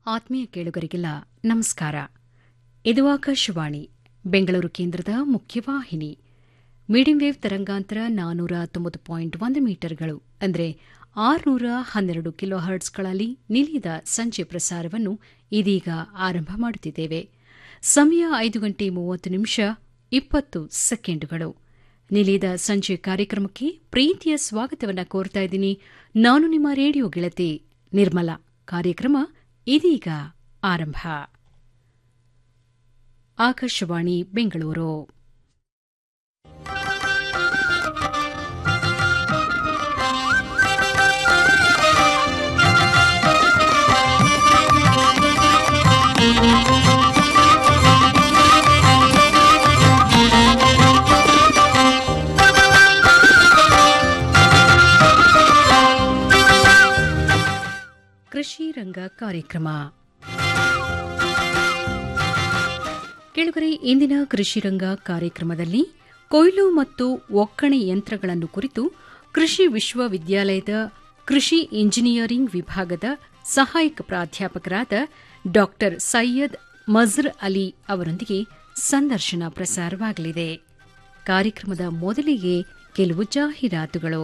ಆತ್ಮೀಯ ಕೇಳುಗರಿಗೆಲ್ಲ ನಮಸ್ಕಾರ ಇದು ಆಕಾಶವಾಣಿ ಬೆಂಗಳೂರು ಕೇಂದ್ರದ ಮುಖ್ಯವಾಹಿನಿ ಮೀಡಿಯಂ ವೇವ್ ತರಂಗಾಂತರ ನಾನೂರ ತೊಂಬತ್ತು ಪಾಯಿಂಟ್ ಒಂದು ಮೀಟರ್ಗಳು ಅಂದರೆ ಆರುನೂರ ಹನ್ನೆರಡು ಕಿಲೋ ಹರ್ಟ್ಸ್ಗಳಲ್ಲಿ ನಿಲಿದ ಸಂಜೆ ಪ್ರಸಾರವನ್ನು ಇದೀಗ ಆರಂಭ ಮಾಡುತ್ತಿದ್ದೇವೆ ಸಮಯ ಐದು ಗಂಟೆ ಮೂವತ್ತು ನಿಮಿಷ ಇಪ್ಪತ್ತು ಸೆಕೆಂಡುಗಳು ನಿಲಿದ ಸಂಜೆ ಕಾರ್ಯಕ್ರಮಕ್ಕೆ ಪ್ರೀತಿಯ ಸ್ವಾಗತವನ್ನು ಕೋರ್ತಾ ಇದ್ದೀನಿ ನಾನು ನಿಮ್ಮ ರೇಡಿಯೋ ಗೆಳತಿ ನಿರ್ಮಲಾ ಕಾರ್ಯಕ್ರಮ ಇದೀಗ ಆರಂಭ ಆಕಾಶವಾಣಿ ಬೆಂಗಳೂರು ಕೃಷಿ ರಂಗ ಕಾರ್ಯಕ್ರಮ ಕೆಳಗರೆ ಇಂದಿನ ಕೃಷಿ ರಂಗ ಕಾರ್ಯಕ್ರಮದಲ್ಲಿ ಕೊಯ್ಲು ಮತ್ತು ಒಕ್ಕಣೆ ಯಂತ್ರಗಳನ್ನು ಕುರಿತು ಕೃಷಿ ವಿಶ್ವವಿದ್ಯಾಲಯದ ಕೃಷಿ ಇಂಜಿನಿಯರಿಂಗ್ ವಿಭಾಗದ ಸಹಾಯಕ ಪ್ರಾಧ್ಯಾಪಕರಾದ ಡಾ ಸೈಯದ್ ಮಜರ್ ಅಲಿ ಅವರೊಂದಿಗೆ ಸಂದರ್ಶನ ಪ್ರಸಾರವಾಗಲಿದೆ ಕಾರ್ಯಕ್ರಮದ ಮೊದಲಿಗೆ ಕೆಲವು ಜಾಹೀರಾತುಗಳು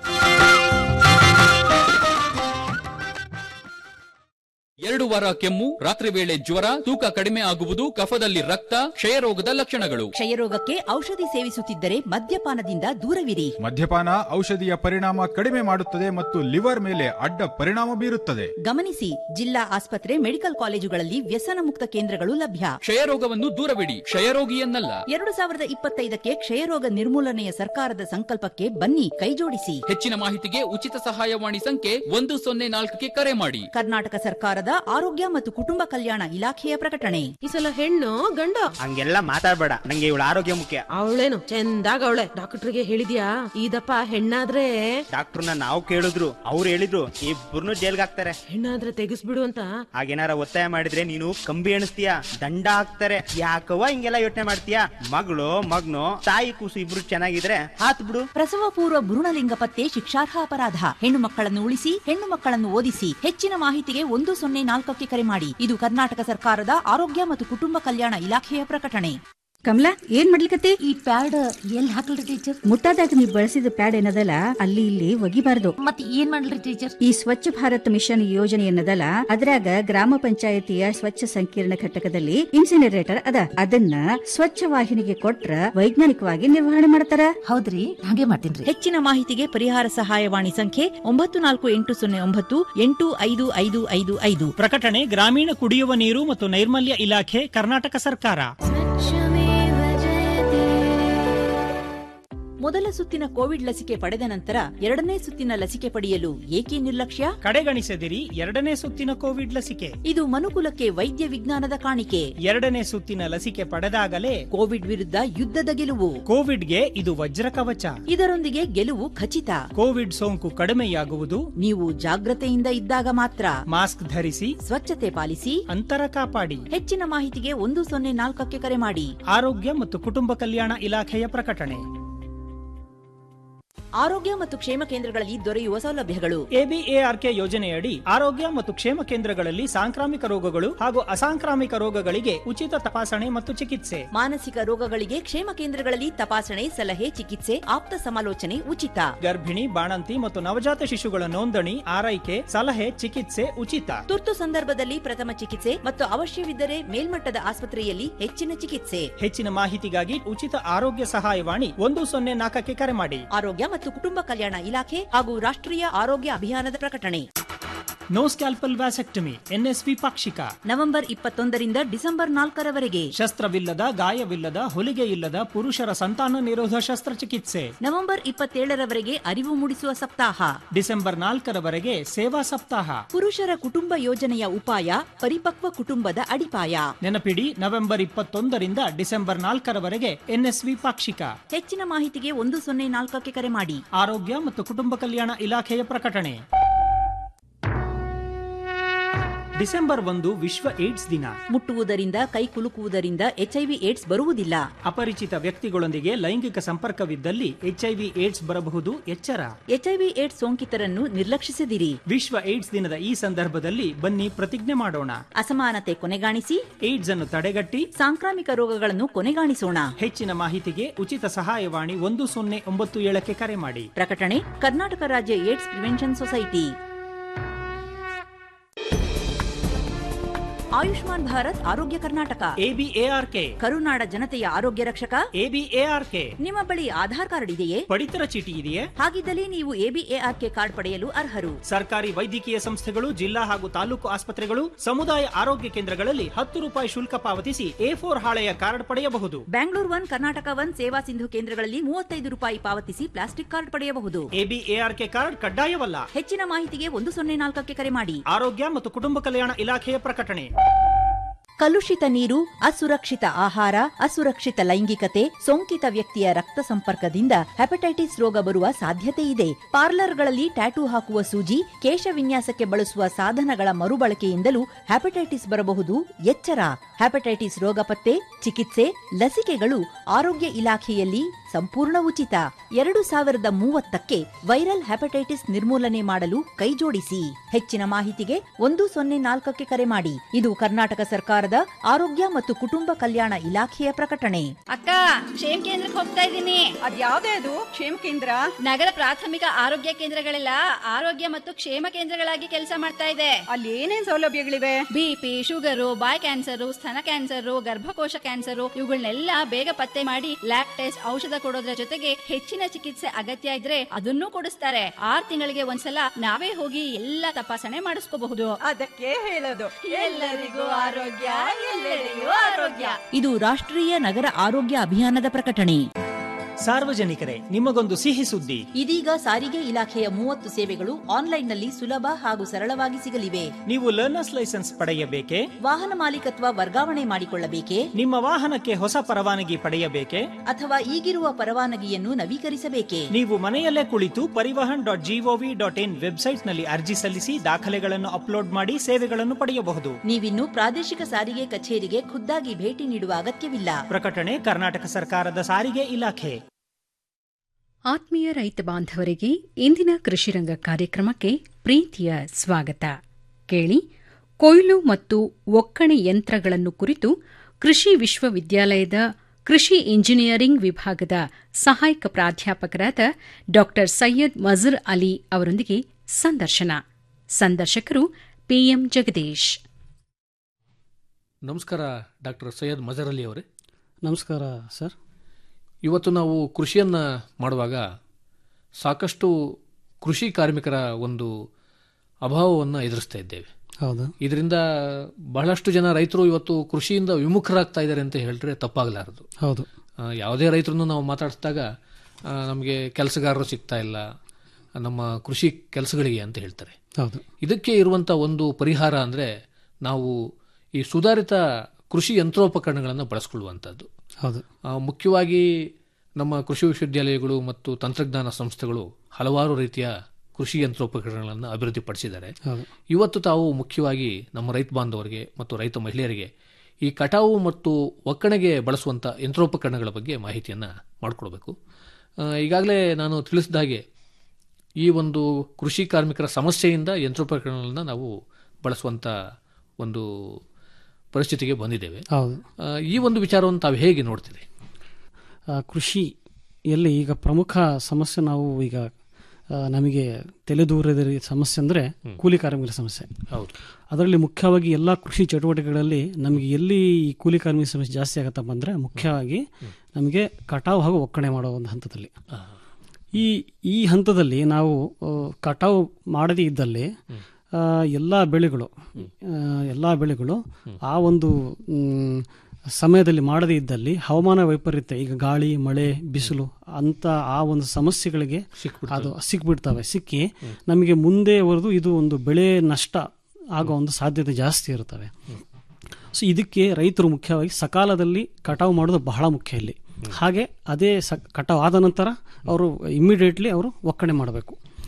ಎರಡು ವಾರ ಕೆಮ್ಮು ರಾತ್ರಿ ವೇಳೆ ಜ್ವರ ತೂಕ ಕಡಿಮೆ ಆಗುವುದು ಕಫದಲ್ಲಿ ರಕ್ತ ಕ್ಷಯರೋಗದ ಲಕ್ಷಣಗಳು ಕ್ಷಯರೋಗಕ್ಕೆ ಔಷಧಿ ಸೇವಿಸುತ್ತಿದ್ದರೆ ಮದ್ಯಪಾನದಿಂದ ದೂರವಿರಿ ಮದ್ಯಪಾನ ಔಷಧಿಯ ಪರಿಣಾಮ ಕಡಿಮೆ ಮಾಡುತ್ತದೆ ಮತ್ತು ಲಿವರ್ ಮೇಲೆ ಅಡ್ಡ ಪರಿಣಾಮ ಬೀರುತ್ತದೆ ಗಮನಿಸಿ ಜಿಲ್ಲಾ ಆಸ್ಪತ್ರೆ ಮೆಡಿಕಲ್ ಕಾಲೇಜುಗಳಲ್ಲಿ ವ್ಯಸನ ಮುಕ್ತ ಕೇಂದ್ರಗಳು ಲಭ್ಯ ಕ್ಷಯರೋಗವನ್ನು ದೂರವಿಡಿ ಕ್ಷಯರೋಗಿಯನ್ನಲ್ಲ ಎರಡು ಸಾವಿರದ ಇಪ್ಪತ್ತೈದಕ್ಕೆ ಕ್ಷಯರೋಗ ನಿರ್ಮೂಲನೆಯ ಸರ್ಕಾರದ ಸಂಕಲ್ಪಕ್ಕೆ ಬನ್ನಿ ಕೈಜೋಡಿಸಿ ಹೆಚ್ಚಿನ ಮಾಹಿತಿಗೆ ಉಚಿತ ಸಹಾಯವಾಣಿ ಸಂಖ್ಯೆ ಒಂದು ಸೊನ್ನೆ ನಾಲ್ಕಕ್ಕೆ ಕರೆ ಮಾಡಿ ಕರ್ನಾಟಕ ಸರ್ಕಾರದ ಆರೋಗ್ಯ ಮತ್ತು ಕುಟುಂಬ ಕಲ್ಯಾಣ ಇಲಾಖೆಯ ಪ್ರಕಟಣೆ ಈ ಸಲ ಹೆಣ್ಣು ಗಂಡ ಹಂಗೆಲ್ಲ ಮಾತಾಡ್ಬೇಡ ನಂಗೆ ಇವಳ ಆರೋಗ್ಯ ಮುಖ್ಯ ಅವಳೇನು ಚಂದಾಗ ಅವಳೆ ಡಾಕ್ಟರ್ಗೆ ಹೇಳಿದ್ಯಾ ಇದಪ್ಪ ಹೆಣ್ಣಾದ್ರೆ ಡಾಕ್ಟರ್ನ ನಾವು ಕೇಳಿದ್ರು ಅವ್ರು ಹೇಳಿದ್ರು ಇಬ್ಬರನ್ನು ಜೈಲ್ಗೆ ಹಾಕ್ತಾರೆ ಹೆಣ್ಣಾದ್ರೆ ತೆಗಿಸ್ಬಿಡು ಅಂತ ಹಾಗೇನಾರ ಒತ್ತಾಯ ಮಾಡಿದ್ರೆ ನೀನು ಕಂಬಿ ಎಣಿಸ್ತೀಯ ದಂಡ ಹಾಕ್ತಾರೆ ಯಾಕವ್ವ ಹಿಂಗೆಲ್ಲ ಯೋಚನೆ ಮಾಡ್ತೀಯ ಮಗಳು ಮಗ್ನು ತಾಯಿ ಕೂಸು ಇಬ್ರು ಚೆನ್ನಾಗಿದ್ರೆ ಹಾತ್ ಬಿಡು ಪ್ರಸವ ಪೂರ್ವ ಭ್ರೂಣಲಿಂಗ ಪತ್ತೆ ಶಿಕ್ಷಾರ್ಹ ಅಪರಾಧ ಹೆಣ್ಣು ಮಕ್ಕಳನ್ನು ಉಳಿಸಿ ಹೆಣ್ಣು ಮಕ್ಕಳನ್ನು ಓದಿಸಿ ಹೆಚ್ಚಿನ ಮಾಹಿತಿಗೆ ಒಂದು ಸೊನ್ನೆ ನಾಲ್ಕಕ್ಕೆ ಕರೆ ಮಾಡಿ ಇದು ಕರ್ನಾಟಕ ಸರ್ಕಾರದ ಆರೋಗ್ಯ ಮತ್ತು ಕುಟುಂಬ ಕಲ್ಯಾಣ ಇಲಾಖೆಯ ಪ್ರಕಟಣೆ ಕಮಲಾ ಏನ್ ಮಾಡ್ಲಿಕತ್ತಿ ಈ ಪ್ಯಾಡ್ ಎಲ್ಲಿ ಹಾಕಲ್ರಿ ಟೀಚರ್ ಮುಟ್ಟಾದಾಗ ನೀ ಬಳಸಿದ ಪ್ಯಾಡ್ ಏನದಲ್ಲ ಅಲ್ಲಿ ಇಲ್ಲಿ ಒಗಿಬಾರ್ದು ಮತ್ ಏನ್ ಮಾಡ್ಲಿ ಟೀಚರ್ ಈ ಸ್ವಚ್ಛ ಭಾರತ್ ಮಿಷನ್ ಯೋಜನೆ ಏನದಲ್ಲ ಅದ್ರಾಗ ಗ್ರಾಮ ಪಂಚಾಯತಿಯ ಸ್ವಚ್ಛ ಸಂಕೀರ್ಣ ಘಟಕದಲ್ಲಿ ಇನ್ಸಿನರೇಟರ್ ಅದ ಅದನ್ನ ಸ್ವಚ್ಛ ವಾಹಿನಿಗೆ ಕೊಟ್ರ ವೈಜ್ಞಾನಿಕವಾಗಿ ನಿರ್ವಹಣೆ ಮಾಡ್ತಾರ ಹೌದ್ರಿ ಹಾಗೆ ಮಾಡ್ತೀನ್ರಿ ಹೆಚ್ಚಿನ ಮಾಹಿತಿಗೆ ಪರಿಹಾರ ಸಹಾಯವಾಣಿ ಸಂಖ್ಯೆ ಒಂಬತ್ತು ನಾಲ್ಕು ಎಂಟು ಸೊನ್ನೆ ಒಂಬತ್ತು ಎಂಟು ಐದು ಐದು ಐದು ಐದು ಪ್ರಕಟಣೆ ಗ್ರಾಮೀಣ ಕುಡಿಯುವ ನೀರು ಮತ್ತು ನೈರ್ಮಲ್ಯ ಇಲಾಖೆ ಕರ್ನಾಟಕ ಸರ್ಕಾರ ಮೊದಲ ಸುತ್ತಿನ ಕೋವಿಡ್ ಲಸಿಕೆ ಪಡೆದ ನಂತರ ಎರಡನೇ ಸುತ್ತಿನ ಲಸಿಕೆ ಪಡೆಯಲು ಏಕೆ ನಿರ್ಲಕ್ಷ್ಯ ಕಡೆಗಣಿಸದಿರಿ ಎರಡನೇ ಸುತ್ತಿನ ಕೋವಿಡ್ ಲಸಿಕೆ ಇದು ಮನುಕುಲಕ್ಕೆ ವೈದ್ಯ ವಿಜ್ಞಾನದ ಕಾಣಿಕೆ ಎರಡನೇ ಸುತ್ತಿನ ಲಸಿಕೆ ಪಡೆದಾಗಲೇ ಕೋವಿಡ್ ವಿರುದ್ಧ ಯುದ್ಧದ ಗೆಲುವು ಕೋವಿಡ್ಗೆ ಇದು ವಜ್ರ ಕವಚ ಇದರೊಂದಿಗೆ ಗೆಲುವು ಖಚಿತ ಕೋವಿಡ್ ಸೋಂಕು ಕಡಿಮೆಯಾಗುವುದು ನೀವು ಜಾಗ್ರತೆಯಿಂದ ಇದ್ದಾಗ ಮಾತ್ರ ಮಾಸ್ಕ್ ಧರಿಸಿ ಸ್ವಚ್ಛತೆ ಪಾಲಿಸಿ ಅಂತರ ಕಾಪಾಡಿ ಹೆಚ್ಚಿನ ಮಾಹಿತಿಗೆ ಒಂದು ಸೊನ್ನೆ ನಾಲ್ಕಕ್ಕೆ ಕರೆ ಮಾಡಿ ಆರೋಗ್ಯ ಮತ್ತು ಕುಟುಂಬ ಕಲ್ಯಾಣ ಇಲಾಖೆಯ ಪ್ರಕಟಣೆ ಆರೋಗ್ಯ ಮತ್ತು ಕ್ಷೇಮ ಕೇಂದ್ರಗಳಲ್ಲಿ ದೊರೆಯುವ ಸೌಲಭ್ಯಗಳು ಎಬಿಎಆರ್ಕೆ ಯೋಜನೆಯಡಿ ಆರೋಗ್ಯ ಮತ್ತು ಕ್ಷೇಮ ಕೇಂದ್ರಗಳಲ್ಲಿ ಸಾಂಕ್ರಾಮಿಕ ರೋಗಗಳು ಹಾಗೂ ಅಸಾಂಕ್ರಾಮಿಕ ರೋಗಗಳಿಗೆ ಉಚಿತ ತಪಾಸಣೆ ಮತ್ತು ಚಿಕಿತ್ಸೆ ಮಾನಸಿಕ ರೋಗಗಳಿಗೆ ಕ್ಷೇಮ ಕೇಂದ್ರಗಳಲ್ಲಿ ತಪಾಸಣೆ ಸಲಹೆ ಚಿಕಿತ್ಸೆ ಆಪ್ತ ಸಮಾಲೋಚನೆ ಉಚಿತ ಗರ್ಭಿಣಿ ಬಾಣಂತಿ ಮತ್ತು ನವಜಾತ ಶಿಶುಗಳ ನೋಂದಣಿ ಆರೈಕೆ ಸಲಹೆ ಚಿಕಿತ್ಸೆ ಉಚಿತ ತುರ್ತು ಸಂದರ್ಭದಲ್ಲಿ ಪ್ರಥಮ ಚಿಕಿತ್ಸೆ ಮತ್ತು ಅವಶ್ಯವಿದ್ದರೆ ಮೇಲ್ಮಟ್ಟದ ಆಸ್ಪತ್ರೆಯಲ್ಲಿ ಹೆಚ್ಚಿನ ಚಿಕಿತ್ಸೆ ಹೆಚ್ಚಿನ ಮಾಹಿತಿಗಾಗಿ ಉಚಿತ ಆರೋಗ್ಯ ಸಹಾಯವಾಣಿ ಒಂದು ಸೊನ್ನೆ ನಾಲ್ಕಕ್ಕೆ ಕರೆ ಮಾಡಿ ಆರೋಗ್ಯ ಮತ್ತು ಕುಟುಂಬ ಕಲ್ಯಾಣ ಇಲಾಖೆ ಹಾಗೂ ರಾಷ್ಟ್ರೀಯ ಆರೋಗ್ಯ ಅಭಿಯಾನದ ಪ್ರಕಟಣೆ ನೋ ಸ್ಕ್ಯಾಲ್ಪಲ್ ವ್ಯಾಸೆಕ್ಟಮಿ ಎನ್ಎಸ್ವಿ ಪಾಕ್ಷಿಕ ನವೆಂಬರ್ ಇಪ್ಪತ್ತೊಂದರಿಂದ ಡಿಸೆಂಬರ್ ನಾಲ್ಕರವರೆಗೆ ಶಸ್ತ್ರವಿಲ್ಲದ ಗಾಯವಿಲ್ಲದ ಹೊಲಿಗೆ ಇಲ್ಲದ ಪುರುಷರ ಸಂತಾನ ನಿರೋಧ ಶಸ್ತ್ರಚಿಕಿತ್ಸೆ ನವೆಂಬರ್ ಇಪ್ಪತ್ತೇಳರವರೆಗೆ ಅರಿವು ಮೂಡಿಸುವ ಸಪ್ತಾಹ ಡಿಸೆಂಬರ್ ನಾಲ್ಕರವರೆಗೆ ಸೇವಾ ಸಪ್ತಾಹ ಪುರುಷರ ಕುಟುಂಬ ಯೋಜನೆಯ ಉಪಾಯ ಪರಿಪಕ್ವ ಕುಟುಂಬದ ಅಡಿಪಾಯ ನೆನಪಿಡಿ ನವೆಂಬರ್ ಇಪ್ಪತ್ತೊಂದರಿಂದ ಡಿಸೆಂಬರ್ ನಾಲ್ಕರವರೆಗೆ ಎನ್ಎಸ್ವಿ ಪಾಕ್ಷಿಕ ಹೆಚ್ಚಿನ ಮಾಹಿತಿಗೆ ಒಂದು ಸೊನ್ನೆ ನಾಲ್ಕಕ್ಕೆ ಕರೆ ಮಾಡಿ ಆರೋಗ್ಯ ಮತ್ತು ಕುಟುಂಬ ಕಲ್ಯಾಣ ಇಲಾಖೆಯ ಪ್ರಕಟಣೆ ಡಿಸೆಂಬರ್ ಒಂದು ವಿಶ್ವ ಏಡ್ಸ್ ದಿನ ಮುಟ್ಟುವುದರಿಂದ ಕೈ ಕುಲುಕುವುದರಿಂದ ಎಚ್ಐವಿ ಏಡ್ಸ್ ಬರುವುದಿಲ್ಲ ಅಪರಿಚಿತ ವ್ಯಕ್ತಿಗಳೊಂದಿಗೆ ಲೈಂಗಿಕ ಸಂಪರ್ಕವಿದ್ದಲ್ಲಿ ಎಚ್ಐವಿ ಏಡ್ಸ್ ಬರಬಹುದು ಎಚ್ಚರ ಎಚ್ಐವಿ ಏಡ್ಸ್ ಸೋಂಕಿತರನ್ನು ನಿರ್ಲಕ್ಷಿಸದಿರಿ ವಿಶ್ವ ಏಡ್ಸ್ ದಿನದ ಈ ಸಂದರ್ಭದಲ್ಲಿ ಬನ್ನಿ ಪ್ರತಿಜ್ಞೆ ಮಾಡೋಣ ಅಸಮಾನತೆ ಕೊನೆಗಾಣಿಸಿ ಏಡ್ಸ್ ಅನ್ನು ತಡೆಗಟ್ಟಿ ಸಾಂಕ್ರಾಮಿಕ ರೋಗಗಳನ್ನು ಕೊನೆಗಾಣಿಸೋಣ ಹೆಚ್ಚಿನ ಮಾಹಿತಿಗೆ ಉಚಿತ ಸಹಾಯವಾಣಿ ಒಂದು ಸೊನ್ನೆ ಒಂಬತ್ತು ಏಳಕ್ಕೆ ಕರೆ ಮಾಡಿ ಪ್ರಕಟಣೆ ಕರ್ನಾಟಕ ರಾಜ್ಯ AIDS prevention society Ayushman Bharat ಆರೋಗ್ಯ ಕರ್ನಾಟಕ ಎಬಿಎಆರ್ಕೆ ಕರುನಾಡ ಜನತೆಯ ಆರೋಗ್ಯ ರಕ್ಷಕ ಎಬಿಎಆರ್ಕೆ ನಿಮ್ಮ ಬಳಿ ಆಧಾರ್ ಕಾರ್ಡ್ ಇದೆಯೇ ಪಡಿತರ ಚೀಟಿ ಇದೆಯೇ ಹಾಗಿದ್ದಲ್ಲಿ ನೀವು ಎಬಿಎಆರ್ಕೆ ಕಾರ್ಡ್ ಪಡೆಯಲು ಅರ್ಹರು ಸರ್ಕಾರಿ ವೈದ್ಯಕೀಯ ಸಂಸ್ಥೆಗಳು ಜಿಲ್ಲಾ ಹಾಗೂ ತಾಲೂಕು ಆಸ್ಪತ್ರೆಗಳು ಸಮುದಾಯ ಆರೋಗ್ಯ ಕೇಂದ್ರಗಳಲ್ಲಿ ಹತ್ತು ರೂಪಾಯಿ ಶುಲ್ಕ ಪಾವತಿಸಿ ಎ ಫೋರ್ ಹಾಳೆಯ ಕಾರ್ಡ್ ಪಡೆಯಬಹುದು ಬ್ಯಾಂಗ್ಳೂರ್ ಒನ್ ಕರ್ನಾಟಕ ಒನ್ ಸೇವಾ ಸಿಂಧು ಕೇಂದ್ರಗಳಲ್ಲಿ ಮೂವತ್ತೈದು ರೂಪಾಯಿ ಪಾವತಿಸಿ ಪ್ಲಾಸ್ಟಿಕ್ ಕಾರ್ಡ್ ಪಡೆಯಬಹುದು ಎಬಿಎಆರ್ಕೆ ಕಾರ್ಡ್ ಕಡ್ಡಾಯವಲ್ಲ ಹೆಚ್ಚಿನ ಮಾಹಿತಿಗೆ ಒಂದು ಸೊನ್ನೆ ನಾಲ್ಕಕ್ಕೆ ಕರೆ ಮಾಡಿ ಆರೋಗ್ಯ ಮತ್ತು ಕುಟುಂಬ ಕಲ್ಯಾಣ ಇಲಾಖೆಯ ಪ್ರಕಟಣೆ ಕಲುಷಿತ ನೀರು ಅಸುರಕ್ಷಿತ ಆಹಾರ ಅಸುರಕ್ಷಿತ ಲೈಂಗಿಕತೆ ಸೋಂಕಿತ ವ್ಯಕ್ತಿಯ ರಕ್ತ ಸಂಪರ್ಕದಿಂದ ಹೆಪಟೈಟಿಸ್ ರೋಗ ಬರುವ ಸಾಧ್ಯತೆ ಇದೆ ಪಾರ್ಲರ್ಗಳಲ್ಲಿ ಟ್ಯಾಟೂ ಹಾಕುವ ಸೂಜಿ ಕೇಶ ವಿನ್ಯಾಸಕ್ಕೆ ಬಳಸುವ ಸಾಧನಗಳ ಮರುಬಳಕೆಯಿಂದಲೂ ಹೆಪಟೈಟಿಸ್ ಬರಬಹುದು ಎಚ್ಚರ ಹೆಪಟೈಟಿಸ್ ರೋಗ ಪತ್ತೆ ಚಿಕಿತ್ಸೆ ಲಸಿಕೆಗಳು ಆರೋಗ್ಯ ಇಲಾಖೆಯಲ್ಲಿ ಸಂಪೂರ್ಣ ಉಚಿತ ಎರಡು ಸಾವಿರದ ಮೂವತ್ತಕ್ಕೆ ವೈರಲ್ ಹೆಪಟೈಟಿಸ್ ನಿರ್ಮೂಲನೆ ಮಾಡಲು ಕೈಜೋಡಿಸಿ ಹೆಚ್ಚಿನ ಮಾಹಿತಿಗೆ ಒಂದು ಸೊನ್ನೆ ನಾಲ್ಕಕ್ಕೆ ಕರೆ ಮಾಡಿ ಇದು ಕರ್ನಾಟಕ ಸರ್ಕಾರದ ಆರೋಗ್ಯ ಮತ್ತು ಕುಟುಂಬ ಕಲ್ಯಾಣ ಇಲಾಖೆಯ ಪ್ರಕಟಣೆ ಅಕ್ಕ ಕ್ಷೇಮ ಕೇಂದ್ರಕ್ಕೆ ಹೋಗ್ತಾ ಇದ್ದೀನಿ ಅದ್ಯಾವ್ದೇ ಅದು ಕ್ಷೇಮ ಕೇಂದ್ರ ನಗರ ಪ್ರಾಥಮಿಕ ಆರೋಗ್ಯ ಕೇಂದ್ರಗಳೆಲ್ಲ ಆರೋಗ್ಯ ಮತ್ತು ಕ್ಷೇಮ ಕೇಂದ್ರಗಳಾಗಿ ಕೆಲಸ ಮಾಡ್ತಾ ಇದೆ ಅಲ್ಲಿ ಏನೇನ್ ಸೌಲಭ್ಯಗಳಿವೆ ಬಿಪಿ ಶುಗರು ಬಾಯ್ ಕ್ಯಾನ್ಸರ್ ಸ್ತನ ಕ್ಯಾನ್ಸರ್ ಗರ್ಭಕೋಶ ಕ್ಯಾನ್ಸರ್ ಇವುಗಳನ್ನೆಲ್ಲ ಬೇಗ ಪತ್ತೆ ಮಾಡಿ ಲ್ಯಾಬ್ ಟೆಸ್ಟ್ ಔಷಧ ಕೊಡೋದ್ರ ಜೊತೆಗೆ ಹೆಚ್ಚಿನ ಚಿಕಿತ್ಸೆ ಅಗತ್ಯ ಇದ್ರೆ ಅದನ್ನೂ ಕೊಡಿಸ್ತಾರೆ ಆರ್ ತಿಂಗಳಿಗೆ ಒಂದ್ಸಲ ನಾವೇ ಹೋಗಿ ಎಲ್ಲ ತಪಾಸಣೆ ಮಾಡಿಸ್ಕೋಬಹುದು ಅದಕ್ಕೆ ಹೇಳೋದು ಎಲ್ಲರಿಗೂ ಆರೋಗ್ಯ ಎಲ್ಲೆಡೆಯೂ ಆರೋಗ್ಯ ಇದು ರಾಷ್ಟ್ರೀಯ ನಗರ ಆರೋಗ್ಯ ಅಭಿಯಾನದ ಪ್ರಕಟಣೆ ಸಾರ್ವಜನಿಕರೇ ನಿಮಗೊಂದು ಸಿಹಿ ಸುದ್ದಿ ಇದೀಗ ಸಾರಿಗೆ ಇಲಾಖೆಯ ಮೂವತ್ತು ಸೇವೆಗಳು ಆನ್ಲೈನ್ನಲ್ಲಿ ಸುಲಭ ಹಾಗೂ ಸರಳವಾಗಿ ಸಿಗಲಿವೆ ನೀವು ಲರ್ನರ್ಸ್ ಲೈಸೆನ್ಸ್ ಪಡೆಯಬೇಕೆ ವಾಹನ ಮಾಲೀಕತ್ವ ವರ್ಗಾವಣೆ ಮಾಡಿಕೊಳ್ಳಬೇಕೆ ನಿಮ್ಮ ವಾಹನಕ್ಕೆ ಹೊಸ ಪರವಾನಗಿ ಪಡೆಯಬೇಕೆ ಅಥವಾ ಈಗಿರುವ ಪರವಾನಗಿಯನ್ನು ನವೀಕರಿಸಬೇಕೆ ನೀವು ಮನೆಯಲ್ಲೇ ಕುಳಿತು Parivahan dot GOV dot in website ನಲ್ಲಿ ಅರ್ಜಿ ಸಲ್ಲಿಸಿ ದಾಖಲೆಗಳನ್ನು ಅಪ್ಲೋಡ್ ಮಾಡಿ ಸೇವೆಗಳನ್ನು ಪಡೆಯಬಹುದು ನೀವಿನ್ನು ಪ್ರಾದೇಶಿಕ ಸಾರಿಗೆ ಕಚೇರಿಗೆ ಖುದ್ದಾಗಿ ಭೇಟಿ ನೀಡುವ ಅಗತ್ಯವಿಲ್ಲ ಪ್ರಕಟಣೆ ಕರ್ನಾಟಕ ಸರ್ಕಾರದ ಸಾರಿಗೆ ಇಲಾಖೆ ಆತ್ಮೀಯ ರೈತ ಬಾಂಧವರಿಗೆ ಇಂದಿನ ಕೃಷಿರಂಗ ಕಾರ್ಯಕ್ರಮಕ್ಕೆ ಪ್ರೀತಿಯ ಸ್ವಾಗತ ಕೇಳಿ ಕೊಯ್ಲು ಮತ್ತು ಒಕ್ಕಣೆ ಯಂತ್ರಗಳನ್ನು ಕುರಿತು ಕೃಷಿ ವಿಶ್ವವಿದ್ಯಾಲಯದ ಕೃಷಿ ಇಂಜಿನಿಯರಿಂಗ್ ವಿಭಾಗದ ಸಹಾಯಕ ಪ್ರಾಧ್ಯಾಪಕರಾದ ಡಾ ಸೈಯದ್ ಮಜರ್ ಅಲಿ ಅವರೊಂದಿಗೆ ಸಂದರ್ಶನ ಸಂದರ್ಶಕರು ಪಿಎಂ ಜಗದೀಶ್ ನಮಸ್ಕಾರ ಡಾಕ್ಟರ್ ಸೈಯದ್ ಮಜರ್ ಅಲಿ ಅವರೇ ನಮಸ್ಕಾರ ಸರ್ ಇವತ್ತು ನಾವು ಕೃಷಿಯನ್ನು ಮಾಡುವಾಗ ಸಾಕಷ್ಟು ಕೃಷಿ ಕಾರ್ಮಿಕರ ಒಂದು ಅಭಾವವನ್ನು ಎದುರಿಸ್ತಾ ಇದ್ದೇವೆ ಹೌದು ಇದರಿಂದ ಬಹಳಷ್ಟು ಜನ ರೈತರು ಇವತ್ತು ಕೃಷಿಯಿಂದ ವಿಮುಖರಾಗ್ತಾ ಇದ್ದಾರೆ ಅಂತ ಹೇಳಿದ್ರೆ ತಪ್ಪಾಗಲಾರದು ಹೌದು ಆ, ಯಾವುದೇ ರೈತರನ್ನು ನಾವು ಮಾತಾಡಿಸಿದಾಗ ನಮಗೆ ಕೆಲಸಗಾರರು ಸಿಗ್ತಾ ಇಲ್ಲ ನಮ್ಮ ಕೃಷಿ ಕೆಲಸಗಳಿಗೆ ಅಂತ ಹೇಳ್ತಾರೆ ಹೌದು ಇದಕ್ಕೆ ಇರುವಂಥ ಒಂದು ಪರಿಹಾರ ಅಂದರೆ ನಾವು ಈ ಸುಧಾರಿತ ಕೃಷಿ ಯಂತ್ರೋಪಕರಣಗಳನ್ನು ಬಳಸ್ಕೊಳ್ಳುವಂಥದ್ದು ಹೌದು ಆ, ಮುಖ್ಯವಾಗಿ ನಮ್ಮ ಕೃಷಿ ವಿಶ್ವವಿದ್ಯಾಲಯಗಳು ಮತ್ತು ತಂತ್ರಜ್ಞಾನ ಸಂಸ್ಥೆಗಳು ಹಲವಾರು ರೀತಿಯ ಕೃಷಿ ಯಂತ್ರೋಪಕರಣಗಳನ್ನು ಅಭಿವೃದ್ಧಿಪಡಿಸಿದ್ದಾರೆ ಹೌದು ಇವತ್ತು ತಾವು ಮುಖ್ಯವಾಗಿ ನಮ್ಮ ರೈತ ಬಾಂಧವರಿಗೆ ಮತ್ತು ರೈತ ಮಹಿಳೆಯರಿಗೆ ಈ ಕಟಾವು ಮತ್ತು ಒಕ್ಕಣೆಗೆ ಬಳಸುವಂಥ ಯಂತ್ರೋಪಕರಣಗಳ ಬಗ್ಗೆ ಮಾಹಿತಿಯನ್ನು ಮಾಡಿಕೊಡ್ಬೇಕು ಈಗಾಗಲೇ ನಾನು ತಿಳಿಸಿದ ಹಾಗೆ ಈ ಒಂದು ಕೃಷಿ ಕಾರ್ಮಿಕರ ಸಮಸ್ಯೆಯಿಂದ ಯಂತ್ರೋಪಕರಣಗಳನ್ನು ನಾವು ಬಳಸುವಂಥ ಒಂದು ಪರಿಸ್ಥಿತಿಗೆ ಬಂದಿದ್ದೇವೆ ಹೌದು ಆ, ಈ ಒಂದು ವಿಚಾರವನ್ನು ತಾವು ಹೇಗೆ ನೋಡ್ತೀರಿ ಆ, ಕೃಷಿಯಲ್ಲಿ ಈಗ ಪ್ರಮುಖ ಸಮಸ್ಯೆ ನಾವು ಈಗ ಆ, ನಮಗೆ ತಲೆದೂರದ ಸಮಸ್ಯೆ ಅಂದರೆ ಕೂಲಿ ಕಾರ್ಮಿಕರ ಸಮಸ್ಯೆ ಹೌದು ಅದರಲ್ಲಿ ಮುಖ್ಯವಾಗಿ ಎಲ್ಲ ಕೃಷಿ ಚಟುವಟಿಕೆಗಳಲ್ಲಿ ನಮಗೆ ಎಲ್ಲಿ ಈ ಕೂಲಿ ಕಾರ್ಮಿಕ ಸಮಸ್ಯೆ ಜಾಸ್ತಿ ಆಗತ್ತಪ್ಪ ಅಂದರೆ ಮುಖ್ಯವಾಗಿ ನಮಗೆ ಕಟಾವು ಹಾಗೂ ಒಕ್ಕಣೆ ಮಾಡೋ ಒಂದು ಹಂತದಲ್ಲಿ ಈ ಈ ಹಂತದಲ್ಲಿ ನಾವು ಆ, ಕಟಾವು ಮಾಡದೇ ಇದ್ದಲ್ಲಿ ಎಲ್ಲ ಬೆಳೆಗಳು ಎಲ್ಲ ಬೆಳೆಗಳು ಆ ಒಂದು ಮ್, ಸಮಯದಲ್ಲಿ ಮಾಡದೇ ಇದ್ದಲ್ಲಿ ಹವಾಮಾನ ವೈಪರೀತ್ಯ ಈಗ ಗಾಳಿ ಮಳೆ ಬಿಸಿಲು ಅಂತ ಆ ಒಂದು ಸಮಸ್ಯೆಗಳಿಗೆ ಅದು ಸಿಕ್ಬಿಡ್ತವೆ ಸಿಕ್ಕಿ ನಮಗೆ ಮುಂದೆ ವರೆದು ಇದು ಒಂದು ಬೆಳೆ ನಷ್ಟ ಆಗೋ ಒಂದು ಸಾಧ್ಯತೆ ಜಾಸ್ತಿ ಇರುತ್ತವೆ ಸೊ ಇದಕ್ಕೆ ರೈತರು ಮುಖ್ಯವಾಗಿ ಸಕಾಲದಲ್ಲಿ ಕಟಾವು ಮಾಡೋದು ಬಹಳ ಮುಖ್ಯ ಇಲ್ಲಿ ಹಾಗೆ ಅದೇ ಸ ಕಟಾವು ಆದ ನಂತರ ಅವರು ಇಮ್ಮಿಡಿಯೇಟ್ಲಿ ಅವರು ಒಕ್ಕಣೆ ಮಾಡಬೇಕು